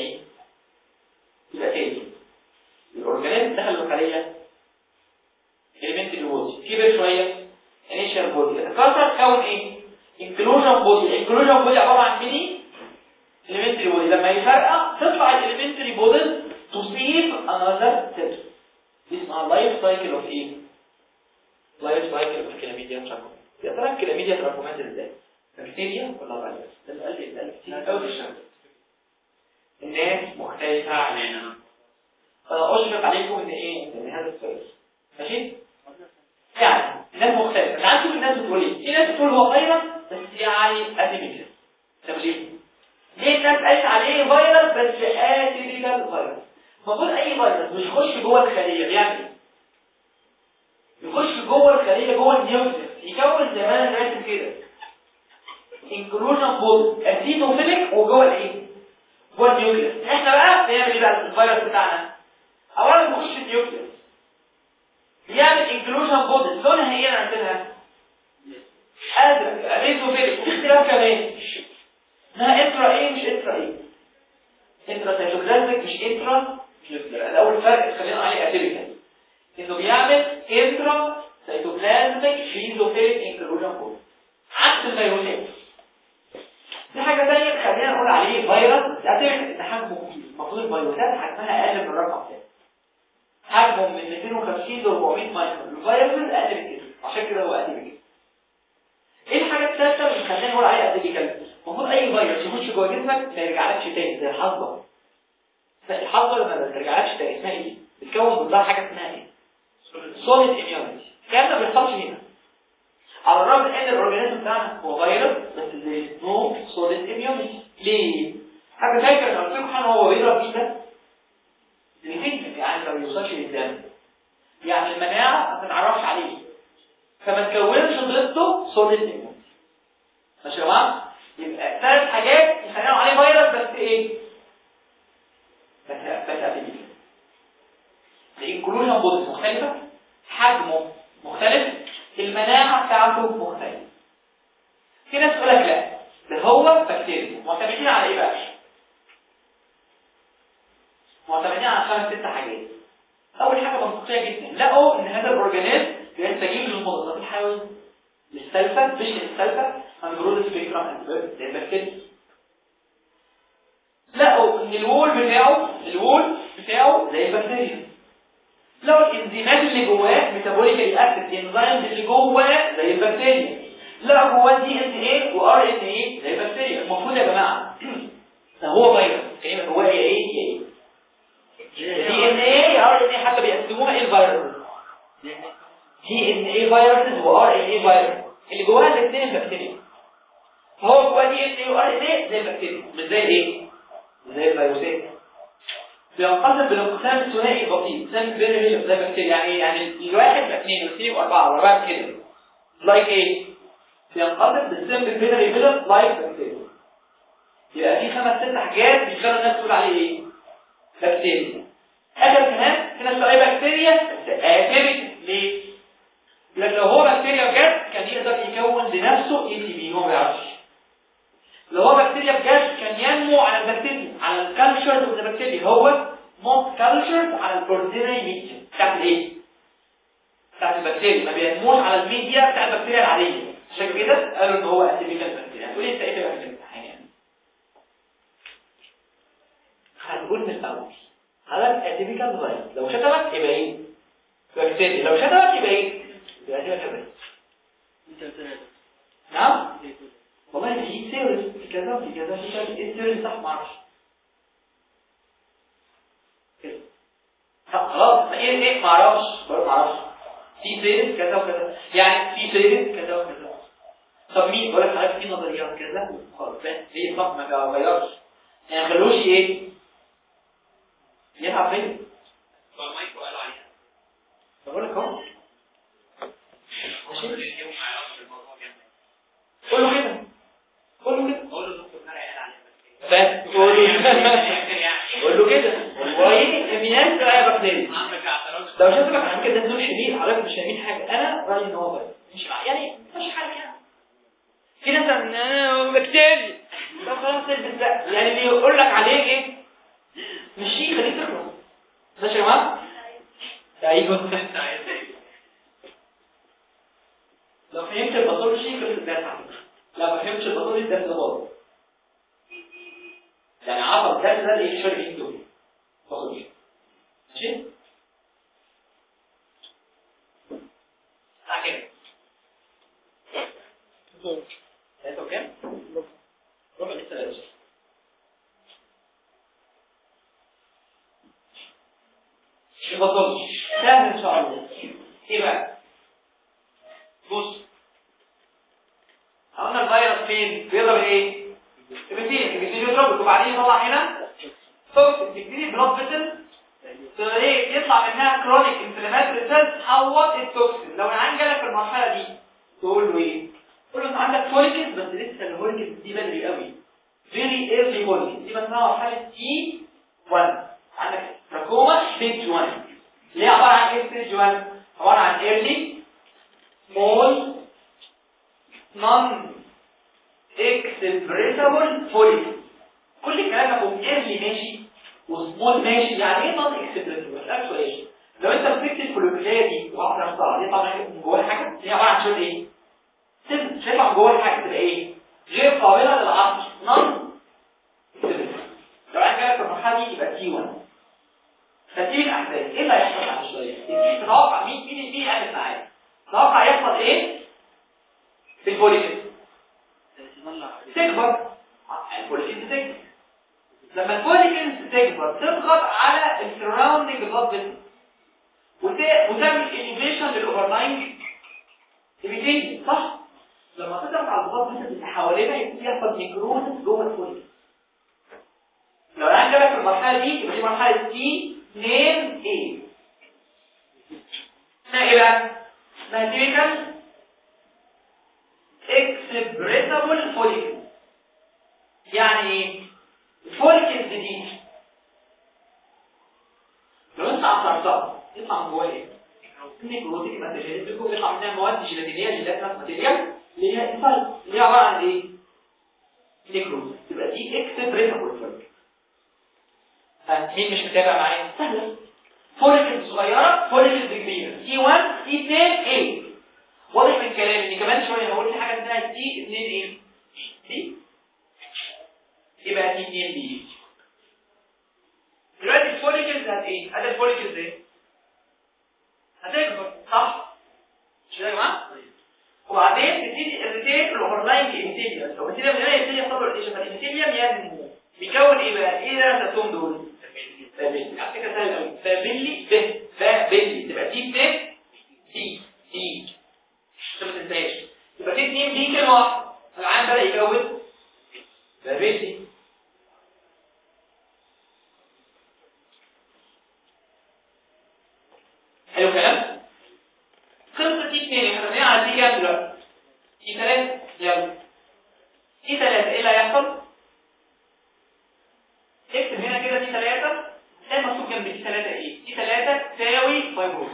يبقى تاني الاورجانيزم دخل الخليه اليمنتري بودي كبر شويه انيشال بودي اتكسر كون ايه انكلوجن بودي الانكلوجن بودي عباره عن ميني اليمنتري بودي لما يفرقع تطلع الاليمنتري بودي تصيب انذر سيل دي اسمها لايف سايكل اوف ايه لايف سايكل اوف كلاميديا تراكم يا ترى الكلاميديا تراكمات ازاي بكتيريا ولا فيروس ده السؤال بيتقال كتير قوي في الشغل الناس مختلفه عننا فانا اشفق عليكم ان ايه ان هذا السؤال ماشي يعني الناس مختلفه تعالوا نشوف الناس بتقول ايه في ناس بتقول هو فيروس بس يعني اتيبيكال طب ليه ليه الناس قالت عليه فيروس بس اتيبيكال فيروس المفروض اي فيروس مش يخش جوه الخليه بيعمل ايه يخش جوه الخليه جوه النيوكليس يكون زي ما انا راسم كده انكلوجن بول اسيدوفيليك وجوه الايه جوه النيوكليس احنا بقى بنعمل ايه بقى الفيروس بتاعنا اولا بيخش النيوكليس يعمل انكلوجن بودز لونها ايه انا عندنا ازرق اسيدوفيليك وفي اختلاف كمان انها انترا ايه مش انترا ايه انترا سيتوبلازميك مش انترا الاول فرق خلينا عليه اتيبيكال انه بيعمل انترا سيتوبلازميك فيزوفيليك انكلوجن بودز عكس الفيروسات دي حاجة تانية خلينا نقول عليه فيروس بس اعتبر ان حجمه كبير المفروض الفيروسات حجمها اقل من الرقم ده حجمه من 250 ل 400 مايكرون الفيروس اقل من كده عشان كده هو اقل من كده ايه الحاجة الثالثة اللي خلينا نقول عليها قد كده المفروض اي فيروس يخش جوه جسمك ما يرجعلكش تاني زي الحصبة الحصبة لما ما ترجعلكش تاني اسمها ايه؟ بتكون ضدها حاجة اسمها ايه؟ سوليد اميونيتي الكلام ده ما بيحصلش هنا على الرغم ان الاورجانيزم بتاعنا هو فيروس بس اللي نو سوليد اميونيتي ليه حاجه فاكر انا قلت لكم حاجه هو بيضرب فيه ده بيفيد يعني ما بيوصلش للدم يعني المناعه ما تتعرفش عليه فما تكونش ضده سوليد اميونيتي ماشي يا جماعه يبقى ثلاث حاجات يخلينا عليه فيروس بس ايه بس بس ابيلي الانكلوجن بودز مختلفه حجمه مختلف المناعة بتاعته مختلفة في ناس تقول لك لا ده هو بكتيريا معتمدين على ايه بقى معتمدين على خمس ست حاجات اول حاجة منطقية جدا لقوا ان هذا الاورجانيزم بيستجيب للمضادات الحيوية للسلفة مش للسلفة عن برود سبيكترم زي البكتيريا لقوا ان الوول بتاعه الوول بتاعه زي البكتيريا لو الانزيمات اللي جواه ميتابوليكالي اكتف انزيمز اللي جواه زي البكتيريا لا جواه دي ان ايه وار ان ايه زي البكتيريا المفروض يا جماعه ده هو فيروس كلمه جواه ايه ايه ايه دي ان ايه يا ار ان ايه حتى بيقسموها ايه الفيروس دي ان ايه فيروسز وار ان ايه فيروس اللي جواها الاثنين البكتيريا فهو جواه دي ان ايه وار ان ايه زي البكتيريا مش زي ايه زي الفيروسات بينقسم بالانقسام الثنائي البسيط سام فيريشن زي بكتيريا يعني يعني الواحد يبقى اثنين واثنين واربعه واربعه كده لايك ايه بينقسم بالسمبل بينري فيجن لايك بكتيريا يبقى في خمس ست حاجات بيخلوا الناس تقول عليه ايه بكتيريا اخر كمان في ناس تقول عليه بكتيريا بس اتيبك ليه لان لو هو بكتيريا بجد كان يقدر يكون لنفسه اي تي بي هو ما بيعرفش لو هو بكتيريا بجد كان ينمو على البكتيريا على الكالتشر اوف ذا بكتيريا هو موت كالتشر على الاوردينري ميديا بتاعت ايه بتاعت البكتيريا ما بينموش على الميديا بتاعت البكتيريا العاديه عشان كده قالوا ان هو اتيبيكال بكتيريا هتقولي انت ايه بقى في الامتحان يعني هنقول من الاول حضرتك اتيبيكال فيروس لو شتمك يبقى ايه بكتيريا لو شتمك يبقى ايه يبقى اتيبيكال فيروس انت قلت لها ده. نعم انت قلت لها. والله في سيريس في كذا في كذا في كذا ايه السيريس صح ما اعرفش كده طب خلاص ما ايه ايه ما اعرفش برضه ما اعرفش في سيريس كذا وكذا يعني في سيريس كذا وكذا طب مين بقول لك حضرتك في نظريات كذا خلاص فاهم ليه صح ما غيرش يعني ما خلوش ايه يلعب بيه فالمايكرو قال عليها بقول لك اهو هو اليوم ما يعرفش الموضوع جامد قول له كده قول له كده بقول له دكتور مرعي قال عليها بس فاهم قول له يعني قول له كده والله في ناس بقى بكتيريا عندك اعتراض لو شافك عن كده دول شديد حضرتك مش فاهمين حاجه انا رايي ان هو غلط مش يعني مش حاجه يعني في ناس ان انا بكتيريا طب خلاص البس بقى يعني اللي يقول لك عليه ايه مشي خليك تخلص ماشي يا جماعه ايوه انت عايز ايه لو فهمت الباثولوجي في الدرس على فكرة. لو ما فهمتش الباثولوجي الدرس ده باظ يعني عرف الدرس ده ايه شرح دول باثولوجي ماشي صح كده ثلاثة وكام؟ ربع لسه لا الباثولوجي سهل ان شاء الله ايه بقى؟ بص قلنا الفيروس فين؟ بيضرب ايه؟ البكتيريا البكتيريا يضرب وبعدين يطلع هنا توكسين تبتدي بلاد فيسل ايه يطلع منها كرونيك انفلاماتوري سيلز تحوط التوكسين لو العيان جالك في المرحله دي تقول له ايه؟ تقول له انت عندك فوليكس بس لسه الفوليكس دي بدري قوي فيري ايرلي فوليكس دي اسمها مرحله تي 1 عندك تراكوما ستيج 1 ليه عباره عن ايه ستيج 1 عباره عن ايرلي سمول نون اكسبريسبل فوليكس كل الكلام ده فوق ايرلي ماشي وسمول ماشي يعني ايه نون اكسبريسبل اسالك سؤال لو انت مسكت الفوليكوليه دي واحده نفسها دي طبعا من جواها حاجه هي عباره عن شويه ايه سن شايفها من جوه الحاجه تبقى ايه غير قابله للعصر نون لو انا جاي في المرحله دي يبقى تي 1 ترتيب الاحداث ايه اللي هيحصل بعد شويه تيجي تتوقع مين مين مين قاعد معايا تتوقع يحصل ايه في البوليكس تتمنع تكبر البوليكس تكبر لما البوليكس تكبر تضغط على السراوندنج بلاد فيسل وتعمل انيفيشن للاوفرلاينج ايميتيشن صح لما تضغط على البلاد فيسل اللي حوالينا يبتدي يحصل نيكروزس جوه الفوليكس لو انا عندك في المرحله دي يبقى دي مرحله تي 2 ايه اسمها ايه بقى اسمها تيبيكال اكسبريسبل فوليكل يعني ايه الفوليكلز دي لو انت عصرتها يطلع من جواها ايه نيكروتيك ماتيريال بيكون بيطلع منها مواد جيلاتينيه جيلاتينس ماتيريال اللي هي انسايد اللي هي عباره عن ايه نيكروز تبقى دي اكسبريسبل فوليكل مين مش متابع معايا سهله فوليكل صغيره فوليكل كبيره تي 1 تي 2 ايه واضح من كلامي ان كمان شويه هقول لي حاجه اسمها تي 2 ايه دي يبقى تي 2 بي دلوقتي الفوليكلز هت ايه ادي الفوليكلز ايه هتكبر صح مش كده يا جماعه وبعدين تبتدي الريتيل الاوفرلاين ايميتيليوم لو الابيثيليوم هنا يبتدي يحصل له ريتيشن فالابيثيليوم ينمو بيكون ايه بقى ايه اللي انا سبتهم دول فابيلي على فكره سهل قوي فابيلي ب فابيلي تبقى دي ب دي دي عشان ما تنساش يبقى في اتنين دي كلمه واحده العام بدا يكون فابيلي حلو الكلام خلصت دي اتنين احنا بنعمل على دي كام دلوقتي دي ثلاثه يلا دي ثلاثه ايه اللي هيحصل اكتب هنا كده دي ثلاثة ده مكتوب جنب دي ثلاثة ايه دي ثلاثة تساوي فايبروز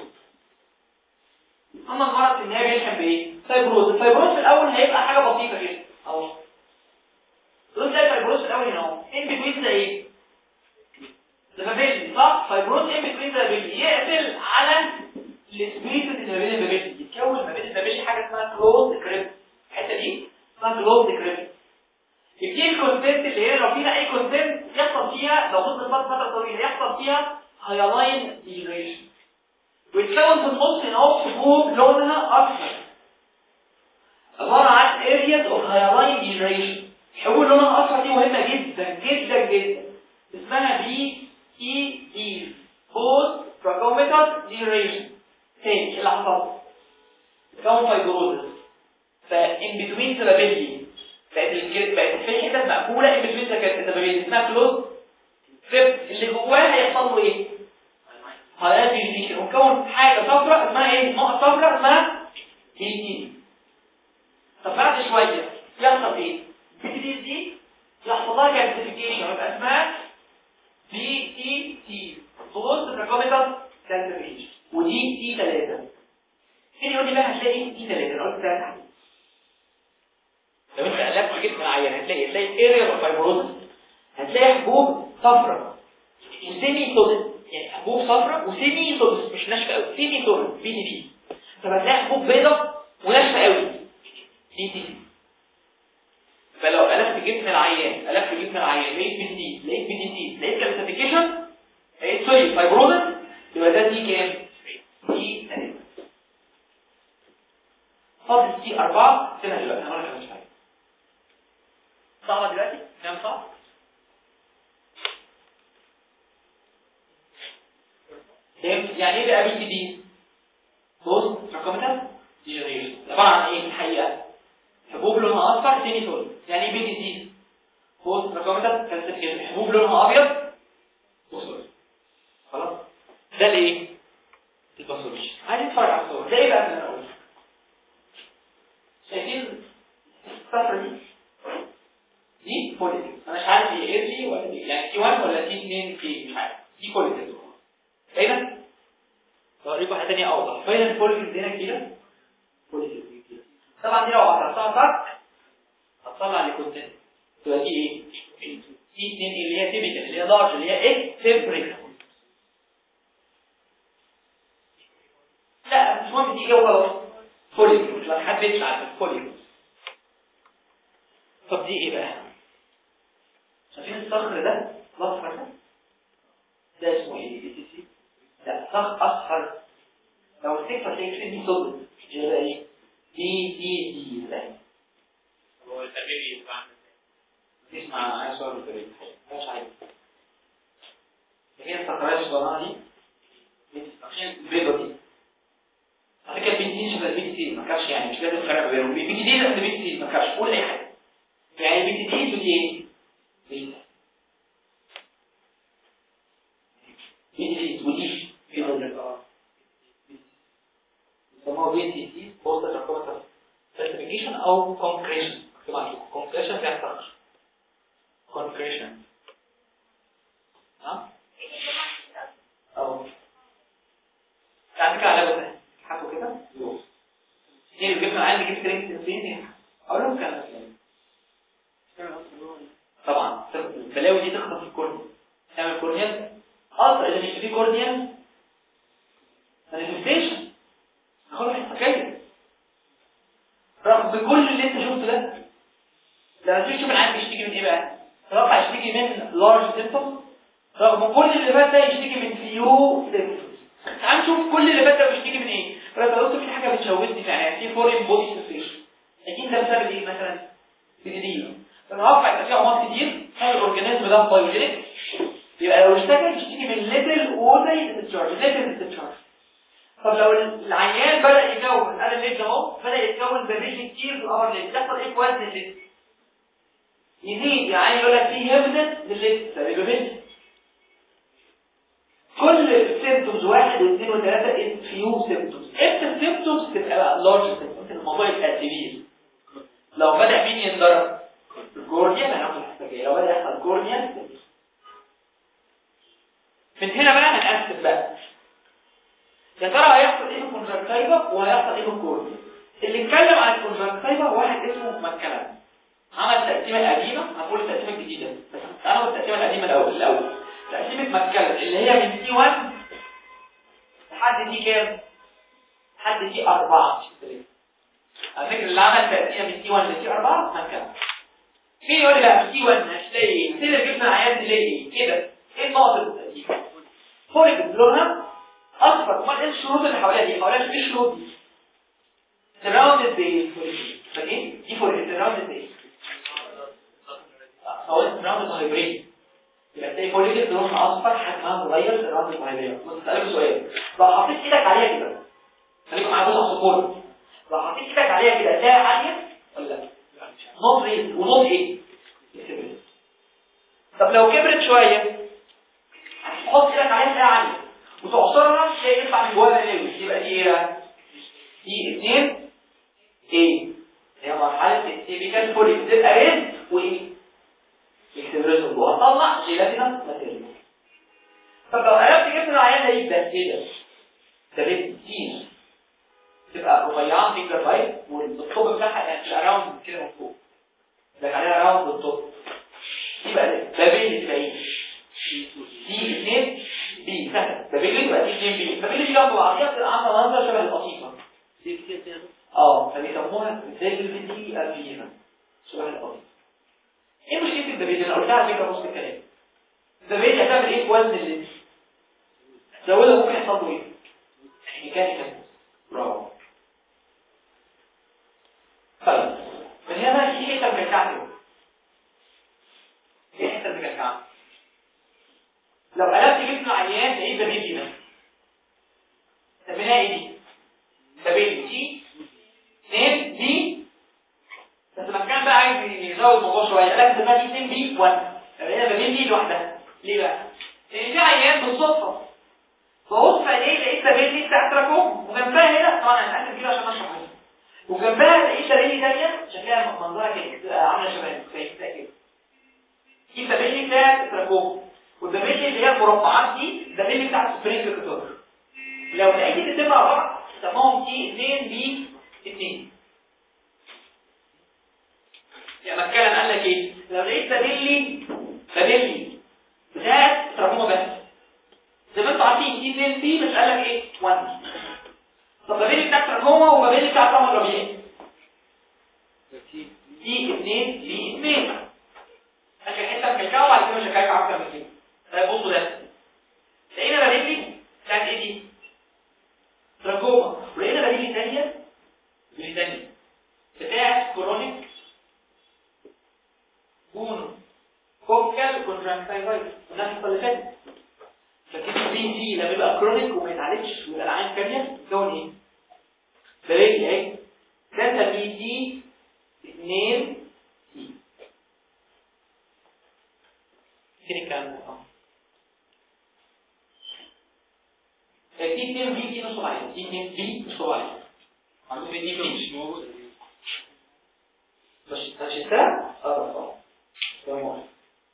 اما المرض في النهاية بيلحم بايه فايبروز الفايبروز في الاول هيبقى حاجة بسيطة كده اهو دول زي الفايبروز في الاول هنا اهو ان بتوين ده ايه ده فابيلي صح فايبروز ان بتوين ده بيلي يقفل على السبيسز اللي ما بين الفابيلي يتكون ما بين الفابيلي حاجة اسمها كلوز كريب الحتة دي اسمها كلوز كريب يبتدي الكونتنت اللي هي لو فيها اي كونتنت يحصل فيها لو فضلت فتره فتره طويله يحصل فيها هايلاين ديجريشن ويتكون في النص هنا اهو حبوب لونها اصفر عباره عن areas of hyaline degeneration الحبوب اللي لونها اصفر دي مهمه جدا جدا جدا اسمها بي اي دي بوست تراكوميتال degeneration تاني ايه اللي حصل؟ كون فايبروزس فان بتوين سبابيلي بقت الجلد بقت في حتت مقفوله ان بتوين سبابيلي اسمها كلوز فيب اللي جواها هيحصل له ايه؟ هايلايت ديجنيشن ونكون حاجه صفراء اسمها ايه؟ نقط صفراء اسمها بي تي طب بعد شويه يحصل ايه؟ البي تي دي يحصل لها كالسيفيكيشن ويبقى اسمها بي تي تي بوست تراكوميتال كالسيفيكيشن ودي تي 3 فين يقول لي بقى هتلاقي تي 3 انا قلت ثلاث حاجات لو انت قلبت جسم العيان هتلاقي هتلاقي اريا اوف فايبروزس هتلاقي حبوب صفراء وسيمي سوليد يعني حبوب صفراء وسيمي سوليد مش ناشفه قوي سيمي سوليد بي تي بي طب هتلاقي حبوب بيضاء وناشفه قوي بي تي بي فلو قلبت جسم العيان قلبت جسم العيان لقيت بي تي لقيت بي تي سي لقيت كالسيفيكيشن لقيت سوري فايبروزس يبقى ده دي كام؟ دي 3 فاضل دي 4 سنه دلوقتي هنقول لك مش حاجه صعبه دلوقتي؟ كام صعب؟ فهمت يعني ايه بقى بي تي دي بوست تراكوميتال ديجنريشن عباره عن ايه في الحقيقه حبوب لونها اصفر سيمي سول يعني ايه بي تي دي بوست تراكوميتال كالسيفيكيشن حبوب لونها ابيض وصول خلاص ده الايه الباثولوجي عايز نتفرج على الصور ده ايه بقى اللي انا قلته شايفين الصفرة دي دي بوليتيك انا مش عارف هي ايرلي ولا دي يعني تي 1 ولا تي 2 تي مش عارف دي بوليتيك هنا بوريكم حاجه ثانيه اوضح فين البوليتيك هنا كده بوليتيك كده طبعا دي لو قطعتها صح هتطلع لي كونتنت تبقى دي ايه تي 2 اللي هي تيبيكال اللي هي لارج اللي هي ايه سيبريك لا مش مهم دي ايه وخلاص فوليك مش ما حبيتش على الفوليك طب دي ايه بقى شايفين الصخر ده الاصفر ده ده اسمه ايه بي تي سي ده صخر اصفر لو السكه تلاقي دي صدر يبقى ايه دي دي دي ده هو التغيير يبقى عامل ازاي؟ اسمع معايا سؤال الفريق مش عارف هي الصخرات الصغيره دي البيضه دي على فكره البي تي شبه البي تي ما كانش يعني مش لازم فرق بينهم البي تي دي لا البي تي ما كانش قول اي حاجه يعني البي تي دي دي ايه بيتا بي تي دي ودي في اه يسموها بي تي دي بوست تراكومتر سيرتيفيكيشن او كونكريشن كمان كونكريشن يعني صخر كونكريشن ها او عندك على بس حطوا كده يوم ايه اللي جبنا عندي جبت رينج فين اقول لهم كان طبعا البلاوي دي تخطف الكورنيا تعمل كورنيال اصلا اللي مش فيه كورنيال مانيفستيشن خلاص حكايه رغم كل اللي انت شفته ده لما تيجي تشوف العيان بيشتكي من ايه بقى رفع يشتكي من لارج سيمبتوم رغم كل اللي فات ده يشتكي من فيو سيمبتوم تعال نشوف كل اللي فات ده بيشتكي من ايه فلو قلت في حاجه بتشوشني في عيان في فورين بودي سنسيشن اكيد ده بسبب ايه مثلا بيديديو لما رفع يبقى فيه عمار كتير هل الاورجانيزم ده بايوجينيك يبقى لو اشتكى يشتكي من ليتل ووزي ديسشارج ليتل ديسشارج طب لو العيان بدا يكون انا الليد اهو بدا يتكون بريش كتير في الامر الليد يحصل ايه في وزن الليد يزيد يعني يقول لك في هيفنس للليد ده يبقى بنت كل السيمتومز واحد واثنين وثلاثة فيو سيمتومز امتى السيمتومز تبقى لارج سيمتومز الموضوع يبقى كبير لو بدأ مين ينضرب الكورنيا هناخد الحساسية لو بدأ يحصل كورنيا من هنا بقى هنقسم بقى يا ترى هيحصل ايه في الكونجكتيفا وهيحصل ايه في الكورنيا اللي اتكلم عن الكونجكتيفا واحد اسمه مكلم عمل التقسيمه القديمه هنقول التقسيمه الجديده بس انا التقسيمه القديمه الاول الاول تقسيمه مكلم اللي هي من تي 1 لحد تي كام لحد تي 4 على فكره اللي عمل تقسيمه من تي 1 لتي 4 مكلم في يقول لي بقى في تي 1 هتلاقي ايه كده جبنا عيان تلاقي ايه كده ايه النقط التقسيمه فوليك لونها اصفر امال ايه الشروط اللي حواليها دي حواليها ايه الشروط دي سراوندد بايه فاكرين دي فور الراوند ايه سواء راوند هايبريد يبقى تلاقي فوليكل لونها اصفر حجمها صغير في الراوند الهايبريد بص اسالك سؤال لو حطيت ايدك عليها كده خليكم معايا بص على الصفور لو حطيت ايدك عليها كده تلاقيها عاليه ولا لا نوت ريز ونوت ايه طب لو كبرت شويه حط ايدك عليها تلاقيها عاليه وتعصرها تلاقي يطلع من جواها ملوي يبقى دي ايه بقى؟ دي اثنين ايه هي مرحله التيبيكال فوليك تبقى ريز وايه اكسبريسون وهطلع جيلاتينا ماتيريال طب لو قلبت جبت العيان ده يبقى ايه ده ده ريد كتير تبقى رفيعه فينجر رايت والطب بتاعها يعني تبقى راوند كده من فوق ده عليها راوند بالطب يبقى ده ده بين تلاقيه دي اثنين بي سهل ده بين يبقى دي اثنين بي ده بين دي جنب بعضيها بتبقى عامله منظر شبه القطيفه دي كتير كده اه فبيسموها زي الفيدي افينا شبه القطيفه ايه مشكله الدبيل انا قلتها على فكره نص الكلام الدبيل هتعمل ايه في وزن اللبس زودها ممكن يحصل له ايه ميكانيكال برافو طيب من هنا بقى في حته مكعكعه ايه حته مكعكعه لو قلبت جبنا عيان لقيت دبيل دي بس سميناها ايه دي دبيل دي اثنين دي بس لما كان بقى عايز يزود الموضوع شويه قال لك ده دي 2 بي 1 هي دبيل دي لوحدها ليه بقى؟ لان في عيان بالصدفه ببص عليه لقيت دبيل دي بتاعت تراكم وجنبها هنا طبعا انا هنقلب كده عشان اشرح حاجه وجنبها لقيت دبيل دي ثانيه شكلها منظرها كده بتبقى عامله شبه كده كده دي دبيل دي بتاعت تراكم والدبيل دي اللي هي المربعات دي دبيل دي بتاعت سبرينج كتور لو لقيت الاثنين مع بعض سموهم تي 2 بي 2 يعني اتكلم قال لك ايه لو لقيت دبيلي دبيلي بتاعت تراكمه بس زي ما انتوا عارفين دي 2 بي مش قال لك ايه 1 طب دبيلي بتاعت تراكمه وبابيلي بتاعت رقم ربيعي دي 2 بي 2 اخر حته مكلكعه وبعد كده مش هكلكع اكتر من كده طيب بصوا ده لقينا بابيلي بتاعت ايه دي تراكوما ولقينا بديل ثانيه بديل ثانيه بتاعت كرونيك بونو كوكال كونجنكتيفايتس الناس اللي فاتت لكن البي سي لما يبقى كرونيك وما يتعالجش ويبقى العين كامله يكون ايه؟ دليل اهي ده بي سي 2 سي كده الكلام ده اه دي 2 بي دي نص معين دي 2 بي نص معين عندهم دي بي مش هشتها اه اه تمام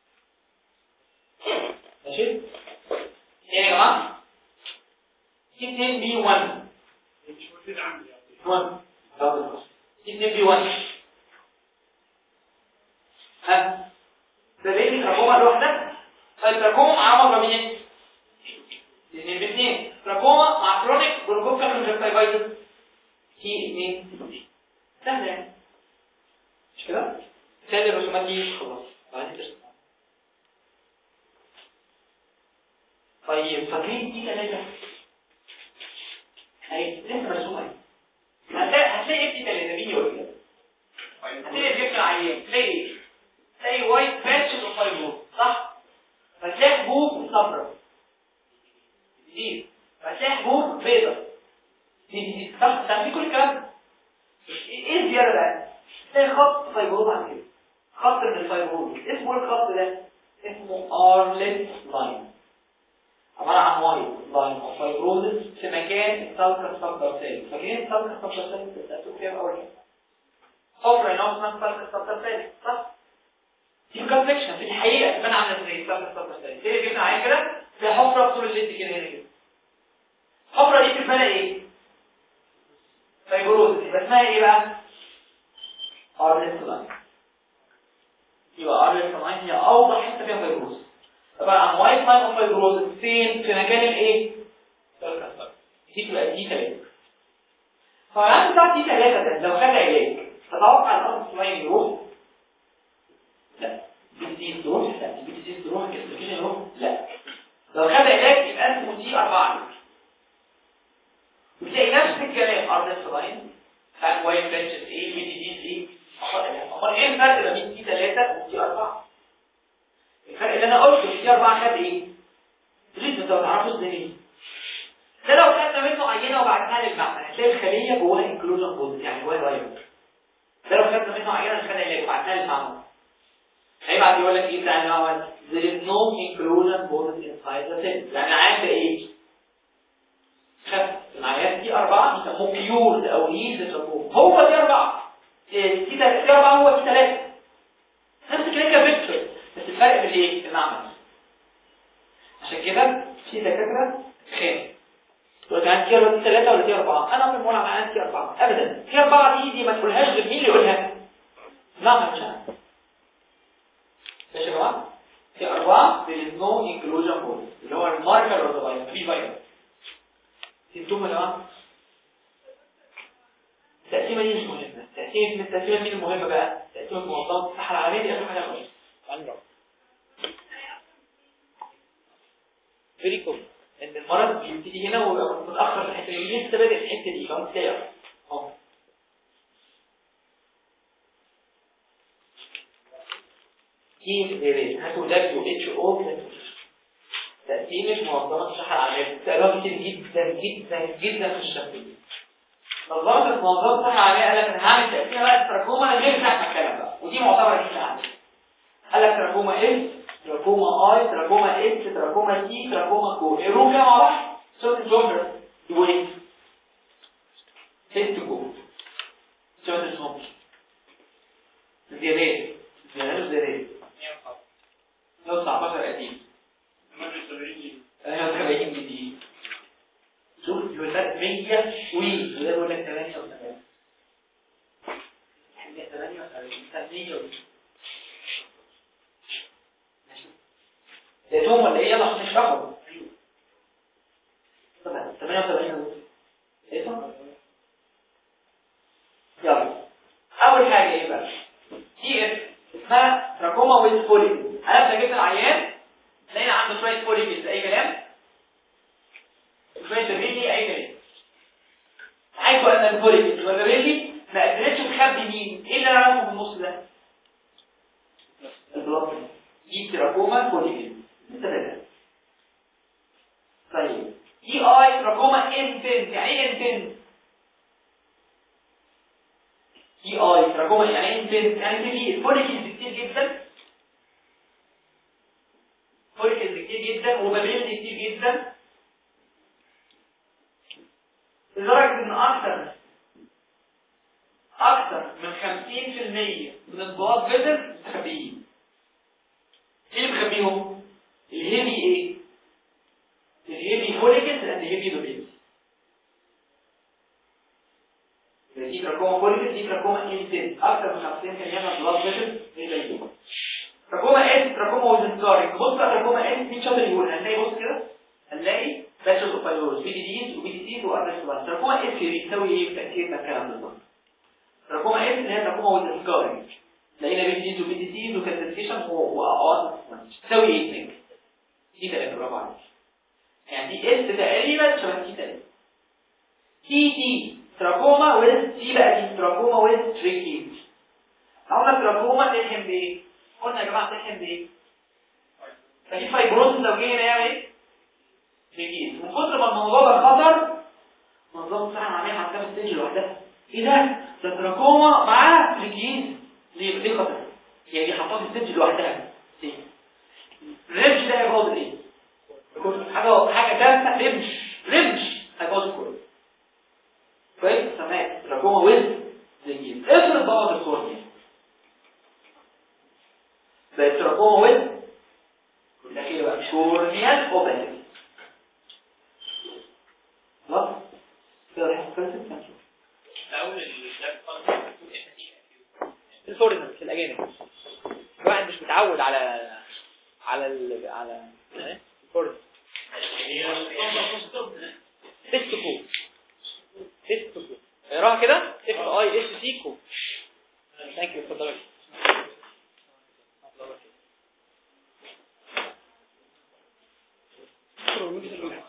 ماشي ايه يا جماعه دي 2 بي 1 1 دي 2 بي 1 ها ده ليه تراكوما لوحدها فالتراكوما معاه مضربين اثنين باثنين تراكوما مع كرونيك بروكوكا كونجكتيفايتس تي اثنين سهل يعني مش كده؟ سهل الرسومات دي خلاص بعدين ترسم طيب فاكرين دي ثلاثة اهي لسه مرسومة اهي هتلاقي هتلاقي ايه دي ثلاثة مين يقول كده؟ هتلاقي جبت العيان تلاقي ايه؟ تلاقي وايت باتشز اوف فايبروز صح؟ فتلاقي حبوب صفراء دي فتلاقي حبوب بيضة دي دي طب تعرفين كل الكلام ده ايه الزيادة بقى تلاقي خط فايبروز على كده خط من الفايبروز اسمه ايه الخط ده اسمه ارلت لاين عبارة عن وايت لاين او فايبروزس في مكان السالكر سبتر سيل فاكرين السالكر سبتر سيل بتبقى فيها اول حاجة حفرة هنا اسمها السالكر سبتر سيل صح دي كونفكشن في الحقيقة تبان عاملة زي السالكر سبتر سيل تيجي جبنا عين كده زي حفرة بطول الليد كده هنا كده الحفرة دي بتتبنى ايه؟ فايبروز يبقى اسمها ايه بقى؟ ارلس لاين يبقى ارلس لاين هي اوضح حته فيها فايبروز طبعا وايت لاين اوف فايبروز فين؟ في مكان الايه؟ دي تبقى دي ثلاثة فالعلاج بتاع دي ثلاثة ده لو خد علاج تتوقع الارض لاين يروح؟ لا بي سي تروح لا بي سي تروح كالسيفيكيشن يروح لا لو خد علاج يبقى اسمه دي أربعة وتلاقي نفس الكلام ارض لاين فات واي برانشز ايه بي دي دي ايه امال ايه الفرق ما بين تي 3 وتي 4 الفرق اللي انا قلته في تي 4 خد ايه ليه انتوا تعرفوا ازاي ده لو خدنا منه عينه وبعتها للمعمل هتلاقي الخليه جواها انكلوجن بوز يعني جواها فايروس ده لو خدنا منه عينه خدنا علاج وبعتها للمعمل هيبعت يقول لك ايه بتاع المعمل there is no inclusion bonus inside the cell يعني عند ايه خف العيان دي أربعة يسموه بيورد أو نيل تسموه هو دي أربعة إيه، دي تل- دي أربعة هو دي ثلاثة نفس الكلام فيكتور بس الفرق في الايه؟ في المعمل عشان كده في دكاترة خام تقول لك عندي ولا دي ثلاثة ولا دي أربعة أنا عمري ما أقول أنا عندي أربعة أبدا في أربعة دي دي ما تقولهاش غير مين اللي يقولها معمل مش أنا ماشي يا جماعة في أربعة there is no inclusion bonus اللي هو الماركر اوف ذا فيروس في فيروس انتم يا جماعه التقسيمه دي مش مهمه تقسيمه التقسيمه مين المهمه بقى تقسيمه منظمه الصحه العالميه دي اهم حاجه مهمه فيري كوم ان المرض بيبتدي هنا ويبقى متاخر في الحته دي لسه بادئ في الحته دي فانت تلاقي اهو كيف غيرين هاتوا دبليو اتش او تقسيمة منظمة الصحة العالمية تقرأ كتير جدا جدا جدا في الشكل نظمت منظمة الصحة العالمية قال لك انا هعمل تقسيمة بقى التراكوما من غير ساعة الكلام بقى ودي معتبرة دي عندي قال لك تراكوما اس تراكوما اي تراكوما اس تراكوما تي تراكوما كو الروم كده مع بعض صوت الجملة يبقوا ايه؟ ست كو صوت الصوت زيادات زيادات زيادات 119 قديم انا 70 جديد شوف يقول لك 100 وي وده يقول لك 78 78 ده توم ولا ايه يلا عشان نشرحه 78 ايه ده يلا اول حاجه ايه بقى دي اف اسمها تراكوما ويز فوليكل انا لما جبت العيان لقينا عنده شويه فوليكلز اي كلام شويه الريلي اي كلام حيث ان الفوليكلز والريلي ما قدرتش تخبي مين ايه اللي انا راسمه في النص ده البلوك دي تراكوما فوليكل لسه طيب دي اي تراكوما انتنس يعني ايه انتنس دي اي تراكوما يعني ايه انتنس يعني في الفوليكلز كتير جدا فوليكلز كتير جدا وبابيلز كتير جدا لدرجة ان اكثر اكثر من 50% من البلاد فيزل مستخبيين ايه اللي مخبيهم؟ الهيفي ايه؟ الهيفي فوليكلز اند هيفي بابيلز دي تراكوما فوليكلز دي تراكوما انتنس اكثر من 50% من البلاد فيزل مستخبيين تراكوما اس تراكوما ويز سكارينج بص بقى تراكوما اس مين شاطر يقول هنلاقي بص كده هنلاقي باتشز اوف فايروس بي دي ديز وبي دي سيز وارس وان تراكوما اس بيساوي ايه في تاثير الكلام بالظبط تراكوما اس اللي هي تراكوما ويز سكارينج لقينا بي دي ديز وبي دي سيز وكالسيفيكيشن واقعاد تساوي ايه هناك دي ثلاثه برافو عليك يعني دي اس تقريبا شبه دي ثلاثه تي تي تراكوما ويز تي بقى دي تراكوما ويز تريكيز قلنا تراكوما تلحم بايه؟ قلنا يا جماعه تلحم بايه؟ ففي فايبروز زوجيه هنا يعمل ايه؟ تريكيز من كتر ما الموضوع ده خطر منظمه الصحه العالميه حطها في السجن لوحدها ايه ده؟ ده تراكوما معاه تريكيز ليه ليه خطر؟ يعني حطها في السجن لوحدها ليه؟ الرمش ده هيبوظ ايه؟ حاجه حاجه جامده رمش رمش هيبوظ الكورنيا كويس سمعت تراكوما ويز تريكيز افرض بوظ الكورنيا بقت تراكوما ويز كلها كده بقى كورنيال اوباسيتي خلاص كده الحصه خلصت ماشي الاول البلاك فانجس الفورنر في الاجانب الواحد مش متعود على على ال... على إيه؟ الفورنر تستكو تستكو اقراها كده اف اي اس سي كو ثانك يو اتفضل Pero,